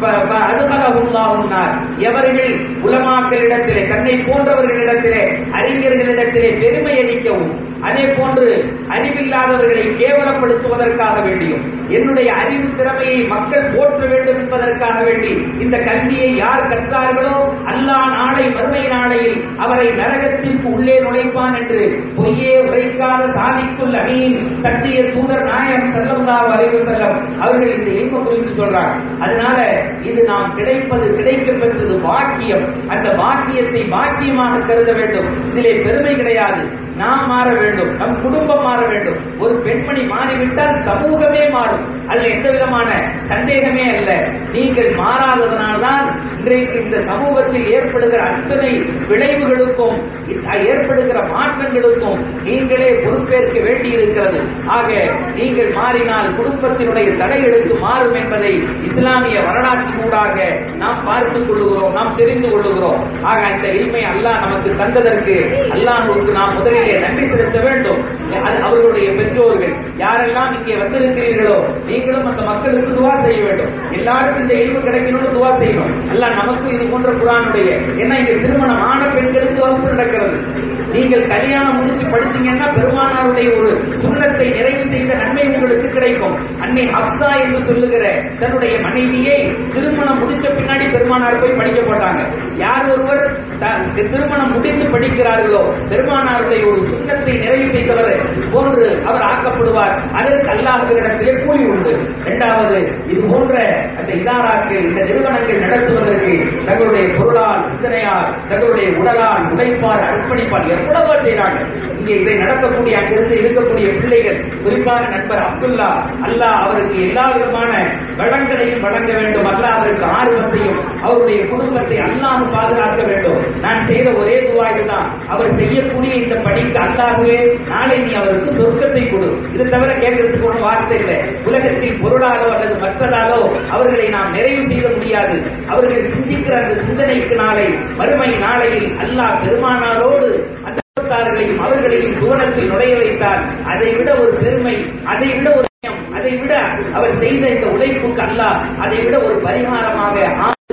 அதுகலஹு அல்லாஹு நார் எவர்கள் உலமாக்களிடத்திலே தன்னை போன்றவர்களிடத்திலே அறிஞர்களிடத்திலே பெருமை அடிக்கவும் அதே போன்று அறிவில்லாதவர்களை கேவலப்படுத்துவதற்காக வேண்டியும் என்னுடைய அறிவு திறமையை மக்கள் போற்ற வேண்டும் என்பதற்காக வேண்டி இந்த கல்வியை யார் கற்றார்களோ அல்லாஹ் நாளை மறுமை நாளையில் அவரை நரகத்திற்கு உள்ளே நுழைப்பான் என்று பொய்யே உரைக்காத சாதிக்குள் அணியின் சத்திய தூதர் நாயம் செல்லம்தா வரைவு செல்லம் அவர்கள் இந்த இன்ப குறித்து சொல்றாங்க அதனால இது நாம் கிடைப்பது கிடைக்கப் பெற்றது பாக்கியம் அந்த பாக்கியத்தை பாக்கியமாக கருத வேண்டும் இதிலே பெருமை கிடையாது நாம் மாற வேண்டும் நம் குடும்பம் மாற வேண்டும் ஒரு பெண்மணி மாறிவிட்டால் சமூகமே மாறும் அதுல எந்த விதமான சந்தேகமே அல்ல நீங்கள் மாறாததனால்தான் இன்றைக்கு இந்த சமூகத்தில் ஏற்படுகிற அத்தனை விளைவுகளுக்கும் இந்த ஏற்படுகிற மாற்றங்களுக்கும் நீங்களே பொறுப்பேற்க வேண்டி இருக்கிறது ஆக நீங்கள் மாறினால் குடும்பத்தினுடைய தலையெழுத்து மாறும் என்பதை இஸ்லாமிய வரலாற்றினூடாக நாம் பார்த்துக் கொள்ளுகிறோம் நாம் தெரிந்து கொள்ளுகிறோம் ஆக அந்த இல்மை அல்லாஹ் நமக்கு தந்ததற்கு அல்லாஹுக்கு நாம் முதலிலே நன்றி செலுத்த வேண்டும் அது அவர்களுடைய பெற்றோர்கள் யாரெல்லாம் இங்கே வந்திருக்கிறீர்களோ நீங்களும் அந்த மக்களுக்கு துவா செய்ய வேண்டும் எல்லாருக்கும் இந்த இல்மு கிடைக்கணும்னு துவா செய்யணும் அல்லாஹ் நமக்கு இது போன்ற குரானுடைய ஏன்னா இங்க திருமணம் ஆன பெண்களுக்கு வகுப்பு நடக்கிறது நீங்கள் கல்யாணம் முடிச்சு படிச்சீங்கன்னா பெருமானாருடைய ஒரு சுண்ணத்தை நிறைவு செய்த நன்மை உங்களுக்கு கிடைக்கும் அன்னை ஹப்சா என்று சொல்லுகிற தன்னுடைய மனைவியை திருமணம் முடிச்ச பின்னாடி பெருமானார் போய் படிக்க போட்டாங்க யார் ஒருவர் த- திருமணம் முடித்து படிக்கிறார்களோ பெருமானாருடைய ஒரு சுண்ணத்தை நிறைவு செய்தவர் போன்று அவர் ஆக்கப்படுவார் அதற்கு அல்லாஹ்விடத்திலே கூலி உண்டு இரண்டாவது இது போன்ற அந்த இதாராக்கள் இந்த நிறுவனங்கள் நடத்துவதற்கு தங்களுடைய பொருளால் சிந்தனையால் தங்களுடைய உடலால் உழைப்பால் அர்ப்பணிப்பால் எவ்வளவோ செய்றாங்க இங்கே இதை நடக்கக்கூடிய அங்கிருந்து இருக்கக்கூடிய பிள்ளைகள் குறிப்பாக நண்பர் அப்துல்லா அல்லாஹ் அவருக்கு எல்லா விதமான வளங்களையும் வழங்க வேண்டும் அல்லாஹ் அவருக்கு ஆர்வத்தையும் அவருடைய குடும்பத்தை அல்லாஹ் பாதுகாக்க வேண்டும் நான் செய்த ஒரே துவா இதுதான் அவர் செய்யக்கூடிய இந்த பணிக்கு அல்லாஹ்வே நாளை நீ அவருக்கு சொர்க்கத்தை கொடு இது தவிர கேட்கறதுக்கு ஒன்றும் வார்த்தை இல்லை உலகத்தில் பொருளாலோ அல்லது மற்றதாலோ அவர்களை நாம் நிறைவு செய்ய முடியாது அவர்கள் சிந்திக்கிற அந்த சிந்தனைக்கு நாளை மறுமை நாளையில் அல்லாஹ் பெருமானாரோடு அந்த குடும்பத்தார்களையும் அவர்களையும் சுவனத்தில் நுழைய வைத்தால் அதை விட ஒரு பெருமை அதை விட ஒரு புண்ணியம், அதை விட அவர் செய்த இந்த உழைப்புக்கு அல்லாஹ் அதை விட ஒரு பரிகாரமாக ஆறு என்பதை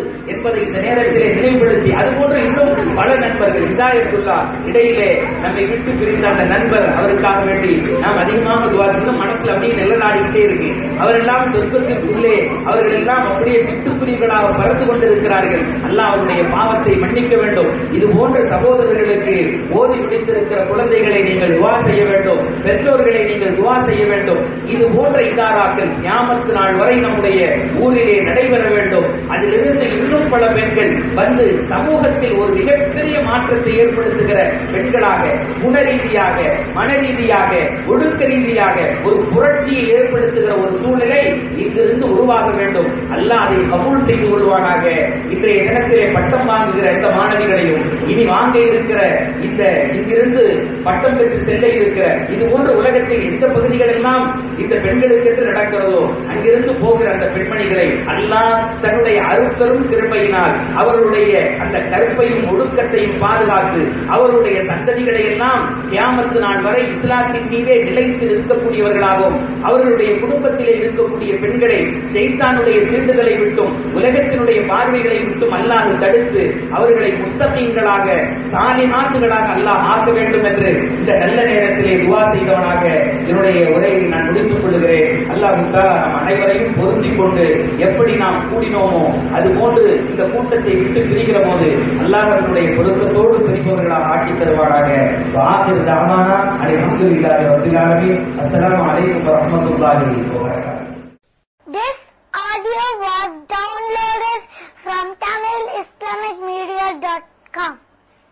என்பதை இந்த நேரத்திலே நினைவுபடுத்தி அதுபோன்று இன்னும் பல நண்பர்கள் இதாயத்துள்ளா இடையிலே நம்மை விட்டு பிரிந்த அந்த நண்பர் அவருக்காக வேண்டி நாம் அதிகமாக துவா இன்னும் மனசுல அப்படியே நிலநாடிக்கிட்டே இருக்கு அவரெல்லாம் சொர்க்கத்திற்குள்ளே அவர்கள் எல்லாம் அப்படியே சிட்டுக்குருவிகளாக பறந்து கொண்டிருக்கிறார்கள் அல்லாஹ் அவருடைய பாவத்தை மன்னிக்க வேண்டும் இது போன்ற சகோதரர்களுக்கு ஓதி முடித்திருக்கிற குழந்தைகளை நீங்கள் துவா செய்ய வேண்டும் பெற்றோர்களை நீங்கள் துவா செய்ய வேண்டும் இது போன்ற இதாராக்கள் ஞாபத்து நாள் வரை நம்முடைய ஊரிலே நடைபெற வேண்டும் அதிலிருந்து இன்னும் பல பெண்கள் வந்து சமூகத்தில் ஒரு மிகப்பெரிய மாற்றத்தை ஏற்படுத்துகிற பெண்களாக குண ரீதியாக மன ரீதியாக ஒடுக்க ரீதியாக ஒரு புரட்சியை ஏற்படுத்துகிற ஒரு சூழ்நிலை இங்கிருந்து உருவாக வேண்டும் அல்லாஹ் அதை கபூல் செய்து கொள்வானாக இன்றைய தினத்திலே பட்டம் வாங்குகிற இந்த மாணவிகளையும் இனி வாங்க இருக்கிற இந்த இங்கிருந்து பட்டம் பெற்று செல்ல இருக்கிற இது போன்ற உலகத்தில் எந்த பகுதிகள் எல்லாம் இந்த பெண்களுக்கு என்று நடக்கிறதோ அங்கிருந்து போகிற அந்த பெண்மணிகளை அல்லாஹ் தன்னுடைய அருட்பெரும் கிருபையினால் அவர்களுடைய அந்த கற்பையும் ஒடுக்கத்தையும் பாதுகாத்து அவருடைய சந்ததிகளை எல்லாம் கியாமத்து நாள் வரை இஸ்லாத்தின் மீதே நிலைத்து இருக்கக்கூடியவர்களாகவும் அவர்களுடைய குடும்பத்திலே இருக்கக்கூடிய பெண்களை செய்தானுடைய தீண்டுகளை விட்டும் உலகத்தினுடைய பார்வைகளை விட்டும் அல்லாது தடுத்து அவர்களை முத்தகங்களாக சாலிமாத்துகளாக அல்லாஹ் ஆக்க வேண்டும் என்று இந்த நல்ல நேரத்திலே துவா செய்தவனாக என்னுடைய உரையை நான் முடித்துக் கொள்கிறேன் அல்லாஹ் நம் அனைவரையும் பொருந்திக் கொண்டு எப்படி நாம் கூடினோமோ அது போன்று இந்த கூட்டத்தை விட்டு பிரிகிற போது அல்லாஹ் அவர்களுடைய பொருத்தத்தோடு பிரிப்பவர்களாக ஆக்கி தருவாராக வாஹிர் தாமானா அல்ஹம்துலில்லாஹி ரப்பில் ஆலமீன் அஸ்ஸலாமு அலைக்கும் வரஹ்மத்துல்லாஹி வபரகாத்துஹு This audio was downloaded from TamilIslamicMedia.com.